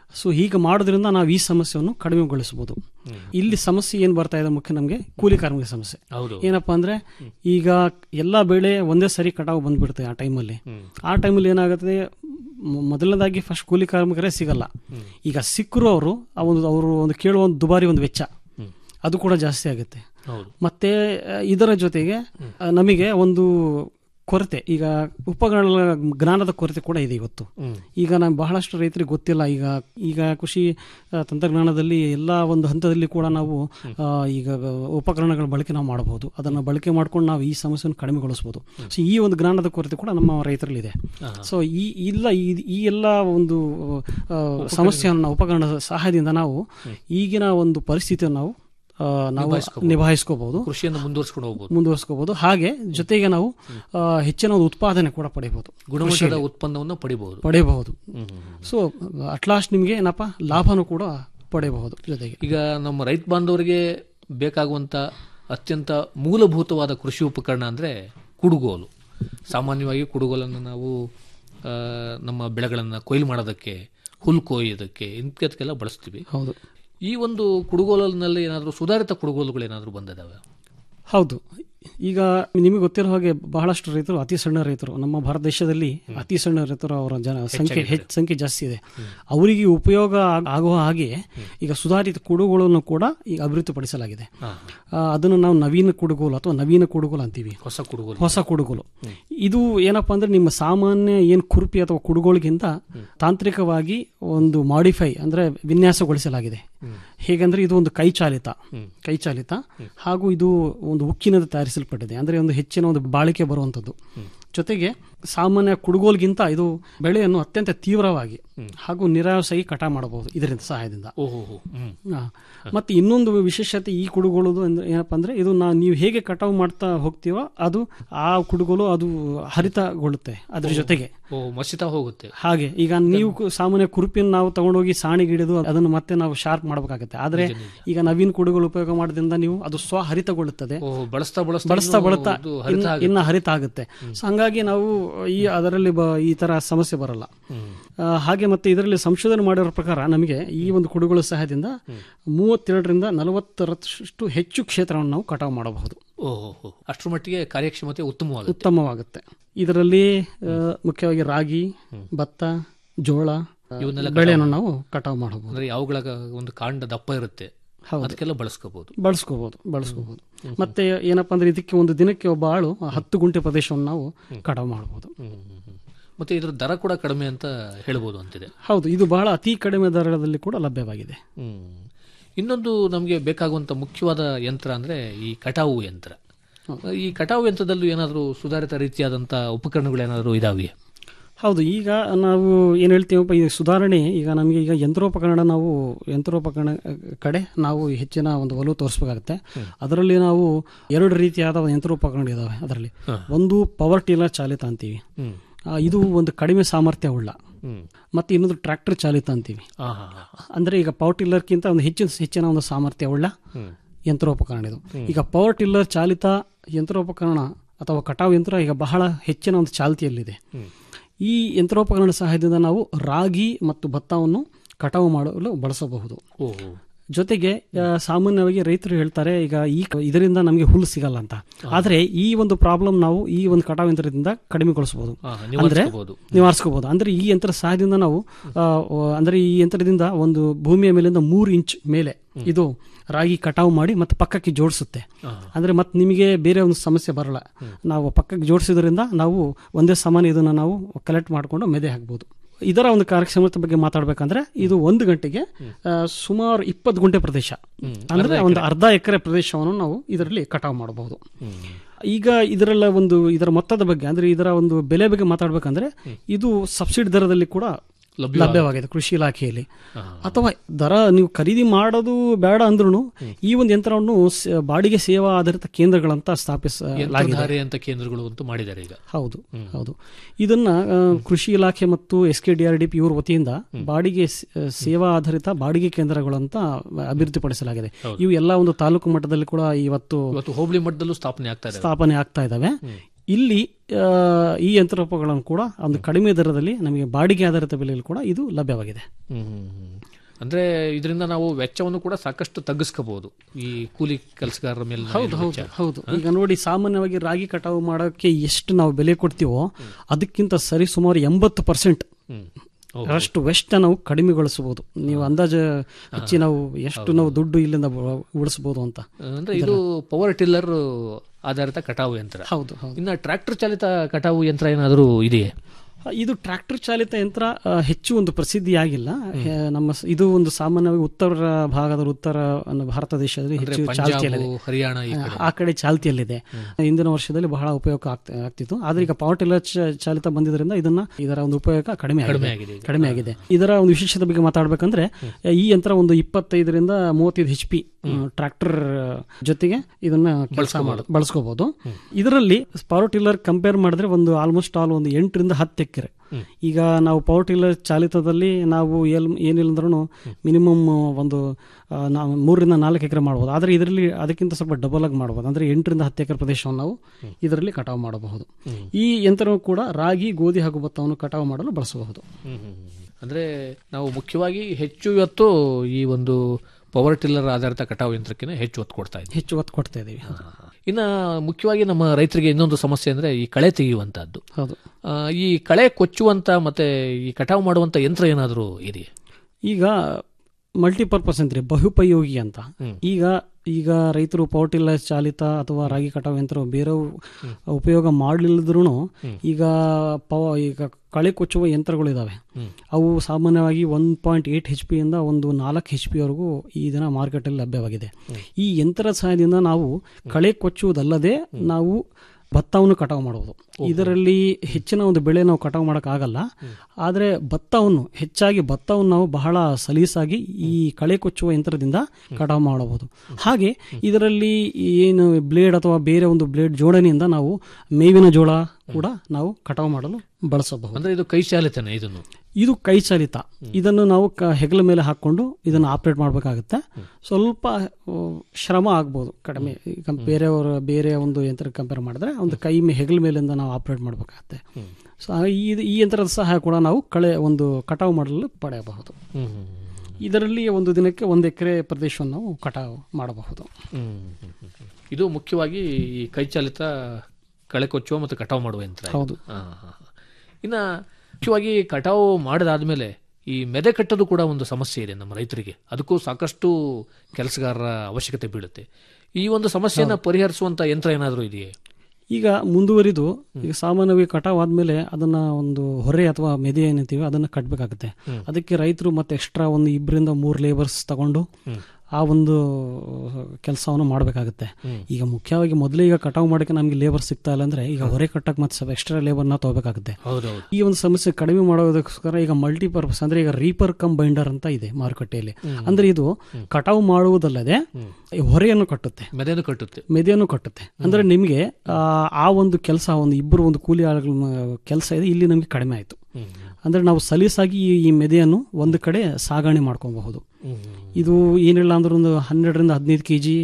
ಸೊ ಹೀಗೆ ಮಾಡೋದ್ರಿಂದ ನಾವು ಈ ಸಮಸ್ಯೆಯನ್ನು ಕಡಿಮೆಗೊಳಿಸಬಹುದು ಇಲ್ಲಿ ಸಮಸ್ಯೆ ಏನು ಬರ್ತಾ ಇದೆ ಮುಖ್ಯ ನಮಗೆ ಕೂಲಿ ಕಾರ್ಮಿಕ ಸಮಸ್ಯೆ ಹೌದು. ಏನಪ್ಪಾ ಅಂದ್ರೆ ಈಗ ಎಲ್ಲ ಬೆಳೆ ಒಂದೇ ಸರಿ ಕಟಾವು ಬಂದ್ಬಿಡುತ್ತೆ ಆ ಟೈಮಲ್ಲಿ ಆ ಟೈಮಲ್ಲಿ ಏನಾಗುತ್ತೆ ಮ- ಮೊದಲನೇದಾಗಿ ಫಸ್ಟ್ ಕೂಲಿ ಕಾರ್ಮಿಕರೇ ಸಿಗಲ್ಲ ಈಗ ಸಿಕ್ಕರು ಅವರು ಆ ಒಂದು ಅವರು ಒಂದು ಕೇಳುವ ಒಂದು ದುಬಾರಿ ಒಂದು ವೆಚ್ಚ ಅದು ಕೂಡ ಜಾಸ್ತಿ ಆಗುತ್ತೆ ಹೌದು ಮತ್ತೆ ಆ, ಇದರ ಜೊತೆಗೆ ಆ, ನಮಗೆ ಒಂದು ಕೊರತೆ ಈಗ ಉಪಕರಣಗಳ ಜ್ಞಾನದ ಕೊರತೆ ಕೂಡ ಇದೆ ಇವತ್ತು ಈಗ ನಾನು ಬಹಳಷ್ಟು ರೈತರಿಗೆ ಗೊತ್ತಿಲ್ಲ ಈಗ ಈಗ ಕೃಷಿ ಆ, ತಂತ್ರಜ್ಞಾನದಲ್ಲಿ ಎಲ್ಲ ಒಂದು ಹಂತದಲ್ಲಿ ಕೂಡ ನಾವು ಆ, ಈಗ ಉಪಕರಣಗಳ ಬಳಕೆ ನಾವು ಮಾಡಬಹುದು ಅದನ್ನು ಬಳಕೆ ಮಾಡ್ಕೊಂಡು ನಾವು ಈ ಸಮಸ್ಯೆಯನ್ನು ಕಡಿಮೆಗೊಳಿಸಬಹುದು ಸೊ ಈ ಒಂದು ಜ್ಞಾನದ ಕೊರತೆ ಕೂಡ ನಮ್ಮ ರೈತರಲ್ಲಿ ಇದೆ ಸೊ ಈ ಇಲ್ಲ ಈ- ಈ ಎಲ್ಲ ಒಂದು ಆ, ಸಮಸ್ಯೆಯನ್ನು ನಾವು ಉಪಕರಣದ ಸಹಾಯದಿಂದ ನಾವು ಈಗಿನ ಒಂದು ಪರಿಸ್ಥಿತಿಯನ್ನು ನಾವು ಆ, ನಾವು ನಿಭಾಯಿಸ್ಕೋಬಹುದು. ನಿಭಾಯಿಸ್ಕೋಬಹುದು ಕೃಷಿಯನ್ನು ಮುಂದುವರಿಸ್ಕೊಂಡು ಹೋಗ್ಬೋದು ಮುಂದುವರಿಸ್ಕೋಬಹುದು ಹಾಗೆ ಜೊತೆಗೆ ನಾವು ಆ, ಹೆಚ್ಚಿನ ಒಂದು ಉತ್ಪಾದನೆ ಕೂಡ ಪಡೆಯಬಹುದು ಗುಣಮಟ್ಟದ ಕೃಷಿಯಲ್ಲಿ. ಉತ್ಪನ್ನವನ್ನು ಪಡಿಬಹುದು ಪಡೆಯಬಹುದು ಸೊ ಅಟ್ಲಾಸ್ಟ್ ನಿಮಗೆ ಏನಪ್ಪ ಲಾಭನೂ ಕೂಡ ಪಡೆಯಬಹುದು ಜೊತೆಗೆ ಈಗ ನಮ್ಮ ರೈತ ಬಾಂಧವರಿಗೆ ಬೇಕಾಗುವಂತ ಅತ್ಯಂತ ಮೂಲಭೂತವಾದ ಕೃಷಿ ಉಪಕರಣ ಅಂದ್ರೆ ಕುಡುಗೋಲು ಸಾಮಾನ್ಯವಾಗಿ ಕುಡುಗೋಲನ್ನು ನಾವು ಆ, ನಮ್ಮ ಬೆಳೆಗಳನ್ನು ಕೊಯ್ಲು ಮಾಡೋದಕ್ಕೆ ಹುಲ್ ಕೊಯ್ಯೋದಕ್ಕೆ ಇಂಥದಕ್ಕೆಲ್ಲ ಬಳಸ್ತೀವಿ ಹೌದು ಈ ಒಂದು ಕುಡುಗೋಲಿನಲ್ಲಿ ಏನಾದರೂ ಸುಧಾರಿತ ಕುಡುಗೋಲುಗಳು ಏನಾದರೂ ಬಂದಿದ್ದಾವೆ ಹೌದು ಈಗ ನಿಮಗೆ ಗೊತ್ತಿರೋ ಹಾಗೆ ಬಹಳಷ್ಟು ರೈತರು ಅತಿ ಸಣ್ಣ ರೈತರು ನಮ್ಮ ಭಾರತ ದೇಶದಲ್ಲಿ ಅತಿ ಸಣ್ಣ ರೈತರು ಅವರ ಜನ ಸಂಖ್ಯೆ ಹೆಚ್ಚು ಸಂಖ್ಯೆ ಜಾಸ್ತಿ ಇದೆ ಅವರಿಗೆ ಉಪಯೋಗ ಆಗ್- ಆಗುವ ಹಾಗೆ ಈಗ ಸುಧಾರಿತ ಕುಡುಗೋಲನ್ನು ಕೂಡ ಈಗ ಅಭಿವೃದ್ಧಿಪಡಿಸಲಾಗಿದೆ ಆ, ಅದನ್ನು ನಾವು ನವೀನ ಕುಡುಗೋಲು ಅಥವಾ ನವೀನ ಕುಡುಗೋಲು ಅಂತೀವಿ ಹೊಸ ಕುಡುಗೋಲು ಹೊಸ ಕುಡುಗೋಲು ಇದು ಏನಪ್ಪಾ ಅಂದ್ರೆ ನಿಮ್ಮ ಸಾಮಾನ್ಯ ಏನು ಕುರುಪಿ ಅಥವಾ ಕುಡುಗೋಲಿಗಿಂತ ತಾಂತ್ರಿಕವಾಗಿ ಒಂದು ಮಾಡಿಫೈ ಅಂದ್ರೆ ವಿನ್ಯಾಸಗೊಳಿಸಲಾಗಿದೆ ಹೇಗಂದ್ರೆ ಇದು ಒಂದು ಕೈಚಾಲಿತ ಕೈಚಾಲಿತ ಹಾಗೂ ಇದು ಒಂದು ಉಕ್ಕಿನಿಂದ ತಯಾರಿಸಲ್ಪಟ್ಟಿದೆ ಅಂದ್ರೆ ಒಂದು ಹೆಚ್ಚಿನ ಒಂದು ಬಾಳಿಕೆ ಬರುವಂಥದ್ದು ಜೊತೆಗೆ ಸಾಮಾನ್ಯ ಕುಡುಗೋಲ್ಗಿಂತ ಇದು ಬೆಳೆಯನ್ನು ಅತ್ಯಂತ ತೀವ್ರವಾಗಿ ಹಾಗೂ ನಿರಾಸಗಿ ಕಟ ಮಾಡಬಹುದು ಇದರಿಂದ ಸಹಾಯದಿಂದ ಓಹೋ ಹ್ಮ್ ಆ, ಮತ್ತೆ ಇನ್ನೊಂದು ವಿಶೇಷತೆ ಈ ಕುಡುಗೋಲುದು ಅಂದ್ರೆ ಏನಪ್ಪಾ ಅಂದ್ರೆ ಇದು ನಾ ನೀವು ಹೇಗೆ ಕಟಾವು ಮಾಡ್ತಾ ಹೋಗ್ತೀವೋ ಅದು ಆ ಕುಡುಗೋಲು ಅದು ಹರಿತಗೊಳ್ಳುತ್ತೆ ಅದ್ರ ಜೊತೆಗೆ ಓ ಮಸಿತಾ ಹೋಗುತ್ತೆ ಹಾಗೆ ಈಗ ನೀವು ಕು- ಸಾಮಾನ್ಯ ಕುರುಪಿನ ನಾವು ತಗೊಂಡೋಗಿ ಸಾಣಿಗೆ ಹಿಡಿದು ಅದನ್ನು ಮತ್ತೆ ನಾವು ಶಾರ್ಪ್ ಮಾಡಬೇಕಾಗುತ್ತೆ ಆದ್ರೆ ಈಗ ನವೀನ ಕುಡುಗೋಲು ಉಪಯೋಗ ಮಾಡೋದ್ರಿಂದ ನೀವು ಅದು ಸ್ವ ಹರಿತಗೊಳ್ಳುತ್ತದೆ ಓ ಬಳಸ್ತಾ ಬಳಸ್ತಾ ಬಳಸ್ತಾ ಇನ್ನೂ ಬಳಸ್ತಾ ಅದು ಹರಿತ ಇನ್ನ- ಆಗುತ್ತೆ. ಇನ್ನ ಹರಿತ ಆಗುತ್ತೆ ಸೊ ಹಂಗಾಗಿ ನಾವು ಈ ಅದರಲ್ಲಿ ಬ- ಈ ತರ ಸಮಸ್ಯೆ ಬರಲ್ಲ ಆ, ಹಾಗೆ ಮತ್ತೆ ಇದರಲ್ಲಿ ಸಂಶೋಧನೆ ಮಾಡಿರೋ ಪ್ರಕಾರ ನಮಗೆ ಈ ಒಂದು ಕುಡುಗೋಲು ಸಹಾಯದಿಂದ ಮೂವತ್ತೆರಡರಿಂದ ನಲವತ್ತರಷ್ಟು ಹೆಚ್ಚು ಕ್ಷೇತ್ರವನ್ನು ನಾವು ಕಟಾವು ಮಾಡಬಹುದು ಓಹೋ ಅಷ್ಟರ ಮಟ್ಟಿಗೆ ಕಾರ್ಯಕ್ಷಮತೆ ಉತ್ತಮವಾಗುತ್ತೆ ಉತ್ತಮವಾಗುತ್ತೆ ಇದರಲ್ಲಿ ಆ, ಮುಖ್ಯವಾಗಿ ರಾಗಿ ಭತ್ತ ಜೋಳ ಆ, ಇವನ್ನೆಲ್ಲ ಬೆಳೆಯನ್ನು ನಾವು ಕಟಾವು ಮಾಡಬಹುದು ಅಂದ್ರೆ ಯಾವಗಳ ಒಂದು ಕಾಂಡ ದಪ್ಪ ಇರುತ್ತೆ ಹೌದು. ಅದಕ್ಕೆಲ್ಲ ಬಳಸ್ಕೋಬಹುದು ಬಳಸ್ಕೋಬಹುದು ಬಳಸ್ಕೋಬಹುದು ಮತ್ತೆ ಏನಪ್ಪಾ ಅಂದ್ರೆ ಇದಕ್ಕೆ ಒಂದು ದಿನಕ್ಕೆ ಒಬ್ಬ ಆಳು ಹತ್ತು ಗುಂಟೆ ಪ್ರದೇಶವನ್ನು ನಾವು ಕಟಾವು ಮಾಡಬಹುದು ಮತ್ತೆ ಇದ್ರ ದರ ಕೂಡ ಕಡಿಮೆ ಅಂತ ಹೇಳ್ಬೋದು ಅಂತಿದೆ ಹೌದು ಇದು ಬಹಳ ಅತಿ ಕಡಿಮೆ ದರದಲ್ಲಿ ಕೂಡ ಲಭ್ಯವಾಗಿದೆ ಹ್ಮ್. ಇನ್ನೊಂದು ನಮಗೆ ಬೇಕಾಗುವಂತ ಮುಖ್ಯವಾದ ಯಂತ್ರ ಅಂದ್ರೆ ಈ ಕಟಾವು ಯಂತ್ರ ಈ ಕಟಾವು ಯಂತ್ರದಲ್ಲೂ ಏನಾದರೂ ಸುಧಾರಿತ ರೀತಿಯಾದಂತ ಉಪಕರಣಗಳು ಏನಾದರೂ ಇದಾವೆ ಹೌದು ಈಗ ನಾವು ಏನು ಹೇಳ್ತೀವಪ್ಪ ಈ ಸುಧಾರಣೆ ಈಗ ನಮಗೆ ಈಗ ಯಂತ್ರೋಪಕರಣ ನಾವು ಯಂತ್ರೋಪಕರಣ ಕಡೆ ನಾವು ಹೆಚ್ಚಿನ ಒಂದು ಒಲವು ತೋರಿಸಬೇಕಾಗುತ್ತೆ ಅದರಲ್ಲಿ ನಾವು ಎರಡು ರೀತಿಯಾದ ಒಂದು ಯಂತ್ರೋಪಕರಣ ಇದಾವೆ ಅದರಲ್ಲಿ ಒಂದು ಪವರ್ ಟೀಲರ್ ಚಾಲಿತ ಅಂತೀವಿ ಆ, ಇದು ಒಂದು ಕಡಿಮೆ ಸಾಮರ್ಥ್ಯ ಉಳ್ಳ ಮತ್ತೆ ಇನ್ನೊಂದು ಟ್ರ್ಯಾಕ್ಟರ್ ಚಾಲಿತ ಅಂತೀವಿ ಅಂದ್ರೆ ಈಗ ಪವರ್ ಟಿಲ್ಲರ್ಗಿಂತ ಒಂದು ಹೆಚ್ಚಿನ ಹೆಚ್ಚಿನ ಒಂದು ಸಾಮರ್ಥ್ಯ ಉಳ್ಳ ಯಂತ್ರೋಪಕರಣ ಇದು ಈಗ ಪವರ್ ಟಿಲ್ಲರ್ ಚಾಲಿತ ಯಂತ್ರೋಪಕರಣ ಅಥವಾ ಕಟಾವು ಯಂತ್ರ ಈಗ ಬಹಳ ಹೆಚ್ಚಿನ ಒಂದು ಚಾಲ್ತಿಯಲ್ಲಿದೆ ಈ ಯಂತ್ರೋಪಕರಣ ಸಹಾಯದಿಂದ ನಾವು ರಾಗಿ ಮತ್ತು ಭತ್ತವನ್ನು ಕಟಾವು ಮಾಡಲು ಬಳಸಬಹುದು ಓಹೋ ಜೊತೆಗೆ ಆ, ಸಾಮಾನ್ಯವಾಗಿ ರೈತರು ಹೇಳ್ತಾರೆ ಈಗ ಈ ಇದರಿಂದ ನಮಗೆ ಹುಲ್ಲು ಸಿಗಲ್ಲ ಅಂತ ಆದ್ರೆ ಈ ಒಂದು ಪ್ರಾಬ್ಲಮ್ ನಾವು ಈ ಒಂದು ಕಟಾವು ಯಂತ್ರದಿಂದ ಕಡಿಮೆಗೊಳಿಸಬಹುದು ಹಾ, ಅಂದ್ರೆ ನಿವಾರಿಸ್ಕೋಬಹುದು. ನಿವಾರಿಸ್ಕೋಬಹುದು ಅಂದ್ರೆ ಈ ಯಂತ್ರ ಸಹಾಯದಿಂದ ನಾವು ಆ, ವ- ಅಂದ್ರೆ ಈ ಯಂತ್ರದಿಂದ ಒಂದು ಭೂಮಿಯ ಮೇಲಿಂದ ಮೂರು ಇಂಚ್ ಮೇಲೆ ಇದು ರಾಗಿ ಕಟಾವು ಮಾಡಿ ಮತ್ತೆ ಪಕ್ಕಕ್ಕೆ ಜೋಡಿಸುತ್ತೆ ಅಂದ್ರೆ ಮತ್ತೆ ನಿಮಗೆ ಬೇರೆ ಒಂದು ಸಮಸ್ಯೆ ಬರಲ್ಲ ನಾವು ಪಕ್ಕಕ್ಕೆ ಜೋಡಿಸೋದ್ರಿಂದ ನಾವು ಒಂದೇ ಸಮಾನ ಇದನ್ನ ನಾವು ಕಲೆಕ್ಟ್ ಮಾಡಿಕೊಂಡು ಮೆದೆ ಹಾಕ್ಬೋದು ಇದರ ಒಂದು ಕಾರ್ಯಕ್ಷಮತೆ ಬಗ್ಗೆ ಮಾತಾಡ್ಬೇಕಂದ್ರೆ ಇದು ಒಂದು ಗಂಟೆಗೆ ಆ, ಸುಮಾರು ಇಪ್ಪತ್ತು ಗುಂಟೆ ಪ್ರದೇಶ ಅಂದ್ರೆ ಒಂದು ಅರ್ಧ ಎಕರೆ ಪ್ರದೇಶವನ್ನು ನಾವು ಇದರಲ್ಲಿ ಕಟಾವು ಮಾಡಬಹುದು ಈಗ ಇದರೆಲ್ಲ ಒಂದು ಇದರ ಮೊತ್ತದ ಬಗ್ಗೆ ಅಂದ್ರೆ ಇದರ ಒಂದು ಬೆಲೆ ಬಗ್ಗೆ ಮಾತಾಡ್ಬೇಕಂದ್ರೆ ಇದು ಸಬ್ಸಿಡಿ ದರದಲ್ಲಿ ಕೂಡ ಲಭ್ಯವಾಗಿದೆ. ಲಭ್ಯವಾಗಿದೆ ಕೃಷಿ ಇಲಾಖೆಯಲ್ಲಿ ಅಥವಾ ದರ ನೀವು ಖರೀದಿ ಮಾಡೋದು ಬೇಡ ಅಂದ್ರೂ ಈ ಒಂದು ಯಂತ್ರವನ್ನು ಸ- ಬಾಡಿಗೆ ಸೇವಾ ಆಧಾರಿತ ಕೇಂದ್ರಗಳಂತ ಸ್ಥಾಪಿಸಲಾಗಿದೆ ಯಂತ್ರಧಾರೆ ಅಂತ ಕೇಂದ್ರಗಳು ಅಂತೂ ಮಾಡಿದ್ದಾರೆ ಈಗ ಹೌದು ಹೌದು ಇದನ್ನ ಆ, ಕೃಷಿ ಇಲಾಖೆ ಮತ್ತು S K D R D P ಇವ್ರ ವತಿಯಿಂದ ಬಾಡಿಗೆ ಸ- ಸೇವಾ ಆಧಾರಿತ ಬಾಡಿಗೆ ಕೇಂದ್ರಗಳು ಅಂತ ಅಭಿವೃದ್ಧಿಪಡಿಸಲಾಗಿದೆ ಇವು ಎಲ್ಲ ಒಂದು ತಾಲೂಕು ಮಟ್ಟದಲ್ಲಿ ಕೂಡ ಇವತ್ತು ಇವತ್ತು ಹೋಬಳಿ ಮಟ್ಟದಲ್ಲೂ ಸ್ಥಾಪನೆ ಆಗ್ತಾ ಇದೆ ಸ್ಥಾಪನೆ ಆಗ್ತಾ ಇದಾವೆ ಇಲ್ಲಿ ಆ, ಈ ಯಂತ್ರೋಪಕರಣಗಳನ್ನು ಕೂಡ ಒಂದು ಕಡಿಮೆ ದರದಲ್ಲಿ ನಮಗೆ ಬಾಡಿಗೆ ಆಧಾರಿತ ಬೆಲೆಯಲ್ಲಿ ಕೂಡ ಇದು ಲಭ್ಯವಾಗಿದೆ ಹ್ಮ್, ಹ್ಮ್, ಹ್ಮ್. ಅಂದ್ರೆ ಇದರಿಂದ ನಾವು ವೆಚ್ಚವನ್ನು ಕೂಡ ಸಾಕಷ್ಟು ತಗ್ಗಿಸ್ಕೋಬಹುದು ಈ ಕೂಲಿ ಕೆಲಸಗಾರರ ಮೇಲೆ ಹೌದು ಹೌದು ಹೌದು ಈಗ ನೋಡಿ ಸಾಮಾನ್ಯವಾಗಿ ರಾಗಿ ಕಟಾವು ಮಾಡೋಕ್ಕೆ ಎಷ್ಟು ನಾವು ಬೆಲೆ ಕೊಡ್ತೀವೋ ಅದಕ್ಕಿಂತ ಸರಿ ಸುಮಾರು ಎಂಬತ್ತು ಪರ್ಸೆಂಟ್ ಅಷ್ಟು ವೆಸ್ಟ್ ನಾವು ಕಡಿಮೆಗೊಳಿಸಬಹುದು ನೀವು ಅಂದಾಜು ಹಚ್ಚಿ ನಾವು ಎಷ್ಟು ನಾವು ದುಡ್ಡು ಇಲ್ಲಿಂದ ಬ- ಉಳಿಸಬಹುದು ಅಂತ ಅಂದ್ರೆ ಇದು ಪವರ್ ಟಿಲ್ಲರ್ ಆಧಾರಿತ ಕಟಾವು ಯಂತ್ರ ಹೌದು ಹೌದು ಇನ್ನ ಟ್ರ್ಯಾಕ್ಟರ್ ಚಾಲಿತ ಕಟಾವು ಯಂತ್ರ ಏನಾದರೂ ಇದೆಯೇ ಇದು ಟ್ರ್ಯಾಕ್ಟರ್ ಚಾಲಿತ ಯಂತ್ರ ಆ, ಹೆಚ್ಚು ಒಂದು ಪ್ರಸಿದ್ಧಿಯಾಗಿಲ್ಲ ಹೆ- ನಮ್ಮ ಸ- ಇದು ಒಂದು ಸಾಮಾನ್ಯವಾಗಿ ಉತ್ತರ ಭಾಗದ ಉತ್ತರ ಒಂದು ಭಾರತ ದೇಶದಲ್ಲಿ ಅಂದ್ರೆ ಹೆಚ್ಚು ಪಂಜಾಬ್, ಚಾಲ್ತಿಯಲ್ಲಿದೆ ಹರಿಯಾಣ ಈ ಆ, ಕಡೆ. ಆ ಕಡೆ ಚಾಲ್ತಿಯಲ್ಲಿದೆ ಹಿಂದಿನ ವರ್ಷದಲ್ಲಿ ಬಹಳ ಉಪಯೋಗ ಆಗ್ತ- ಆಗ್ತಿತ್ತು ಆದ್ರೆ ಈಗ ಪವರ್ ಟಿಲ್ಲರ್ ಚ- ಚಾಲಿತ ಬಂದಿದ್ರಿಂದ ಇದನ್ನ ಇದರ ಒಂದು ಉಪಯೋಗ ಕಡಿಮೆ ಕಡಿಮೆ ಆಗಿದೆ ಆಗಿದೆ ಈಗ. ಕಡಿಮೆ ಆಗಿದೆ ಇದರ ಒಂದು ವಿಶೇಷತೆ ಬಗ್ಗೆ ಮಾತಾಡ್ಬೇಕಂದ್ರೆ ಈ ಯಂತ್ರ ಒಂದು ಇಪ್ಪತ್ತೈದರಿಂದ ಮೂವತ್ತೈದು ಹೆಚ್ ಪಿ ಟ್ರಾಕ್ಟರ್ ಜೊತೆಗೆ ಇದನ್ನ ಕೆಲಸ ಮಾಡ ಬಳಸ್ಕೋಬಹುದು ಇದರಲ್ಲಿ ಪವರ್ ಟಿಲ್ಲರ್ ಕಂಪೇರ್ ಮಾಡಿದ್ರೆ ಒಂದು ಆಲ್ಮೋಸ್ಟ್ ಆಲ್ ಒಂದು ಎಂಟರಿಂದ ಹತ್ತು ಎಕರೆ ಈಗ ನಾವು ಪವರ್ ಟಿಲ್ಲರ್ ಚಾಲಿತದಲ್ಲಿ ನಾವು ಎಲ್ ಏನಿಲ್ಲ ಅಂದ್ರೂ ಮಿನಿಮಮ್ ಒಂದು ಆ, ನಾವು ಮೂರರಿಂದ ನಾಲ್ಕು ಎಕರೆ ಮಾಡ್ಬೋದು ಆದರೆ ಇದರಲ್ಲಿ ಅದಕ್ಕಿಂತ ಸ್ವಲ್ಪ ಡಬಲ್ ಆಗಿ ಮಾಡ್ಬೋದು ಅಂದರೆ ಎಂಟರಿಂದ ಹತ್ತು ಎಕರೆ ಪ್ರದೇಶವನ್ನು ನಾವು ಇದರಲ್ಲಿ ಕಟಾವು ಮಾಡಬಹುದು ಈ ಯಂತ್ರವು ಕೂಡ ರಾಗಿ ಗೋಧಿ ಹಾಗೂ ಭತ್ತವನ್ನು ಕಟಾವು ಮಾಡಲು ಬಳಸಬಹುದು ಹ್ಮ್, ಹ್ಮ್, ಹ್ಮ್. ಅಂದ್ರೆ ನಾವು ಮುಖ್ಯವಾಗಿ ಹೆಚ್ಚು ಇವತ್ತು ಈ ಒಂದು ಪವರ್ ಟಿಲ್ಲರ್ ಆಧಾರಿತ ಕಟಾವು ಯಂತ್ರಕ್ಕೆ ಹೆಚ್ಚು ಒತ್ತು ಕೊಡ್ತಾ ಇದ್ದೀವಿ ಹೆಚ್ಚು ಒತ್ತು ಕೊಡ್ತಾ ಇದ್ದೀವಿ ಇನ್ನ ಮುಖ್ಯವಾಗಿ ನಮ್ಮ ರೈತರಿಗೆ ಇನ್ನೊಂದು ಸಮಸ್ಯೆ ಅಂದ್ರೆ ಈ ಕಳೆ ತೆಗೆಯುವಂತಹದ್ದು ಹೌದು ಆ, ಈ ಕಳೆ ಕೊಚ್ಚುವಂತ ಮತ್ತೆ ಈ ಕಟಾವು ಮಾಡುವಂತ ಯಂತ್ರ ಏನಾದರೂ ಇದೆಯೇ ಈಗ ಮಲ್ಟಿಪರ್ಪಸ್ ಅಂತ್ರಿ ಬಹುಪಯೋಗಿ ಅಂತ ಈಗ ಈಗ ರೈತರು ಪವರ್ ಟಿಲ್ಲರ್ ಚಾಲಿತ ಅಥವಾ ರಾಗಿ ಕಟಾವು ಯಂತ್ರ ಬೇರೆ ಉಪಯೋಗ ಮಾಡಲಿಲ್ಲದ್ರೂ ಈಗ ಪವ ಈಗ ಕಳೆ ಕೊಚ್ಚುವ ಯಂತ್ರಗಳು ಇದಾವೆ ಅವು ಸಾಮಾನ್ಯವಾಗಿ one point eight H P ಇಂದ ಒಂದು ನಾಲ್ಕು ಹೆಚ್ ಪಿ ವರೆಗೂ ಈ ದಿನ ಮಾರ್ಕೆಟಲ್ಲಿ ಲಭ್ಯವಾಗಿದೆ ಈ ಯಂತ್ರದ ಸಹಾಯದಿಂದ ನಾವು ಕಳೆ ಕೊಚ್ಚುವುದಲ್ಲದೆ ನಾವು ಭತ್ತವನ್ನು ಕಟಾವು ಮಾಡಬಹುದು ಇದರಲ್ಲಿ ಹೆಚ್ಚಿನ ಒಂದು ಬೆಳೆ ನಾವು ಕಟಾವು ಮಾಡೋಕ್ಕಾಗಲ್ಲ ಆದರೆ ಭತ್ತವನ್ನು ಹೆಚ್ಚಾಗಿ ಭತ್ತವನ್ನು ನಾವು ಬಹಳ ಸಲೀಸಾಗಿ ಈ ಕಳೆ ಕೊಚ್ಚುವ ಯಂತ್ರದಿಂದ ಕಟಾವು ಮಾಡಬಹುದು ಹಾಗೆ ಇದರಲ್ಲಿ ಏನು ಬ್ಲೇಡ್ ಅಥವಾ ಬೇರೆ ಒಂದು ಬ್ಲೇಡ್ ಜೋಡಣೆಯಿಂದ ನಾವು ಮೇವಿನ ಜೋಳ ಕೂಡ ನಾವು ಕಟಾವು ಮಾಡಲು ಬಳಸಬಹುದು ಅಂದ್ರೆ ಇದು ಕೈ ಚಾಲಿತನೇ ಇದನ್ನು ಇದು ಕೈ ಚಾಲಿತ ಇದನ್ನು ನಾವು ಕ- ಹೆಗಲ ಮೇಲೆ ಹಾಕೊಂಡು ಇದನ್ನು ಆಪರೇಟ್ ಮಾಡಬೇಕಾಗುತ್ತೆ ಸ್ವಲ್ಪ ಆ, ಶ್ರಮ ಆಗ್ಬೋದು ಕಡಿಮೆ ಈಗ ಬೇರೆಯವರ ಬೇರೆ ಒಂದು ಯಂತ್ರ ಕಂಪೇರ್ ಮಾಡಿದ್ರೆ ಒಂದು ಕೈ ಮೇ ಹೆಗಲ ಮೇಲಿಂದ ನಾವು ಆಪರೇಟ್ ಮಾಡಬೇಕಾಗತ್ತೆ ಸೊ ಹಾಗಾಗಿ ಈ ಈ ಯಂತ್ರದ ಸಹಾಯ ಕೂಡ ನಾವು ಕಳೆ ಒಂದು ಕಟಾವು ಮಾಡಲು ಪಡೆಯಬಹುದು ಇದರಲ್ಲಿ ಒಂದು ದಿನಕ್ಕೆ ಒಂದು ಎಕರೆ ಪ್ರದೇಶವನ್ನು ನಾವು ಕಟಾವು ಮಾಡಬಹುದು ಹ್ಮ್, ಹ್ಮ್, ಹ್ಮ್, ಹ್ಮ್. ಇದು ಮುಖ್ಯವಾಗಿ ಈ ಕೈ ಚಾಲಿತ ಕಳೆ ಕೊಚ್ಚುವ ಮತ್ತು ಕಟಾವು ಮಾಡುವ ಯಂತ್ರ ಇದು. ಹೌದು. ಹಾ, ಹಾ, ಹಾ. ಇನ್ನ ಮುಖ್ಯವಾಗಿ ಕಟಾವು ಮಾಡಿದಾದ್ಮೇಲೆ ಈ ಮೆದೆ ಕಟ್ಟೋದು ಕೂಡ ಒಂದು ಸಮಸ್ಯೆ ಇದೆ ನಮ್ಮ ರೈತರಿಗೆ ಅದಕ್ಕೂ ಸಾಕಷ್ಟು ಕೆಲಸಗಾರರ ಅವಶ್ಯಕತೆ ಬೀಳುತ್ತೆ ಈ ಒಂದು ಸಮಸ್ಯೆಯನ್ನು ಪರಿಹರಿಸುವಂತ ಯಂತ್ರ ಏನಾದರೂ ಇದೆಯೇ ಈಗ ಮುಂದುವರಿದು ಈಗ ಸಾಮಾನ್ಯವಾಗಿ ಕಟಾವ್ ಆದ್ಮೇಲೆ ಅದನ್ನ ಒಂದು ಹೊರೆ ಅಥವಾ ಮೆದೆ ಏನಂತೀವಿ ಅದನ್ನ ಕಟ್ಟಬೇಕಾಗುತ್ತೆ ಅದಕ್ಕೆ ರೈತರು ಮತ್ತೆ ಎಕ್ಸ್ಟ್ರಾ ಒಂದು ಇಬ್ಬರಿಂದ ಮೂರು ಲೇಬರ್ಸ್ ತಗೊಂಡು ಆ ಒಂದು ಕೆಲಸವನ್ನು ಮಾಡಬೇಕಾಗುತ್ತೆ ಈಗ ಮುಖ್ಯವಾಗಿ ಮೊದಲೇ ಈಗ ಕಟಾವು ಮಾಡೋಕೆ ನಮಗೆ ಲೇಬರ್ ಸಿಗ್ತಾ ಇಲ್ಲ ಅಂದ್ರೆ ಈಗ ಹೊರೆ ಕಟ್ಟಕ್ಕೆ ಮತ್ತೆ ಸ್ವಲ್ಪ ಎಕ್ಸ್ಟ್ರಾ ಲೇಬರ್ನ ತಗೋಬೇಕಾಗುತ್ತೆ ಹೌದೌದು ಈ ಒಂದು ಸಮಸ್ಯೆ ಕಡಿಮೆ ಮಾಡೋದಕ್ಕೋಸ್ಕರ ಈಗ ಮಲ್ಟಿಪರ್ಪಸ್ ಅಂದ್ರೆ ಈಗ ರೀಪರ್ ಕಮ್ ಬೈಂಡರ್ ಅಂತ ಇದೆ ಮಾರುಕಟ್ಟೆಯಲ್ಲಿ ಅಂದ್ರೆ ಇದು ಕಟಾವು ಮಾಡುವುದಲ್ಲದೆ ಹೊರೆಯನ್ನು ಕಟ್ಟುತ್ತೆ ಮೆದೆನು ಕಟ್ಟುತ್ತೆ ಮೆದೆಯನ್ನು ಕಟ್ಟುತ್ತೆ ಅಂದ್ರೆ ನಿಮಗೆ ಆ, ಆ ಒಂದು ಕೆಲಸ ಒಂದು ಇಬ್ಬರು ಒಂದು ಕೂಲಿ ಆಳುಗಳ ಕೆಲಸ ಇದೆ ಇಲ್ಲಿ ನಮಗೆ ಕಡಿಮೆ ಆಯಿತು ಅಂದ್ರೆ ನಾವು ಸಲೀಸಾಗಿ ಈ- ಈ ಮೆದೆಯನ್ನು ಒಂದು ಕಡೆ ಸಾಗಣೆ ಮಾಡ್ಕೊಬಹುದು ಇದು ಏನಿಲ್ಲ ಅಂದ್ರೆ ಒಂದು ಹನ್ನೆರಡರಿಂದ ಹದಿನೈದು ಕೆ ಜಿ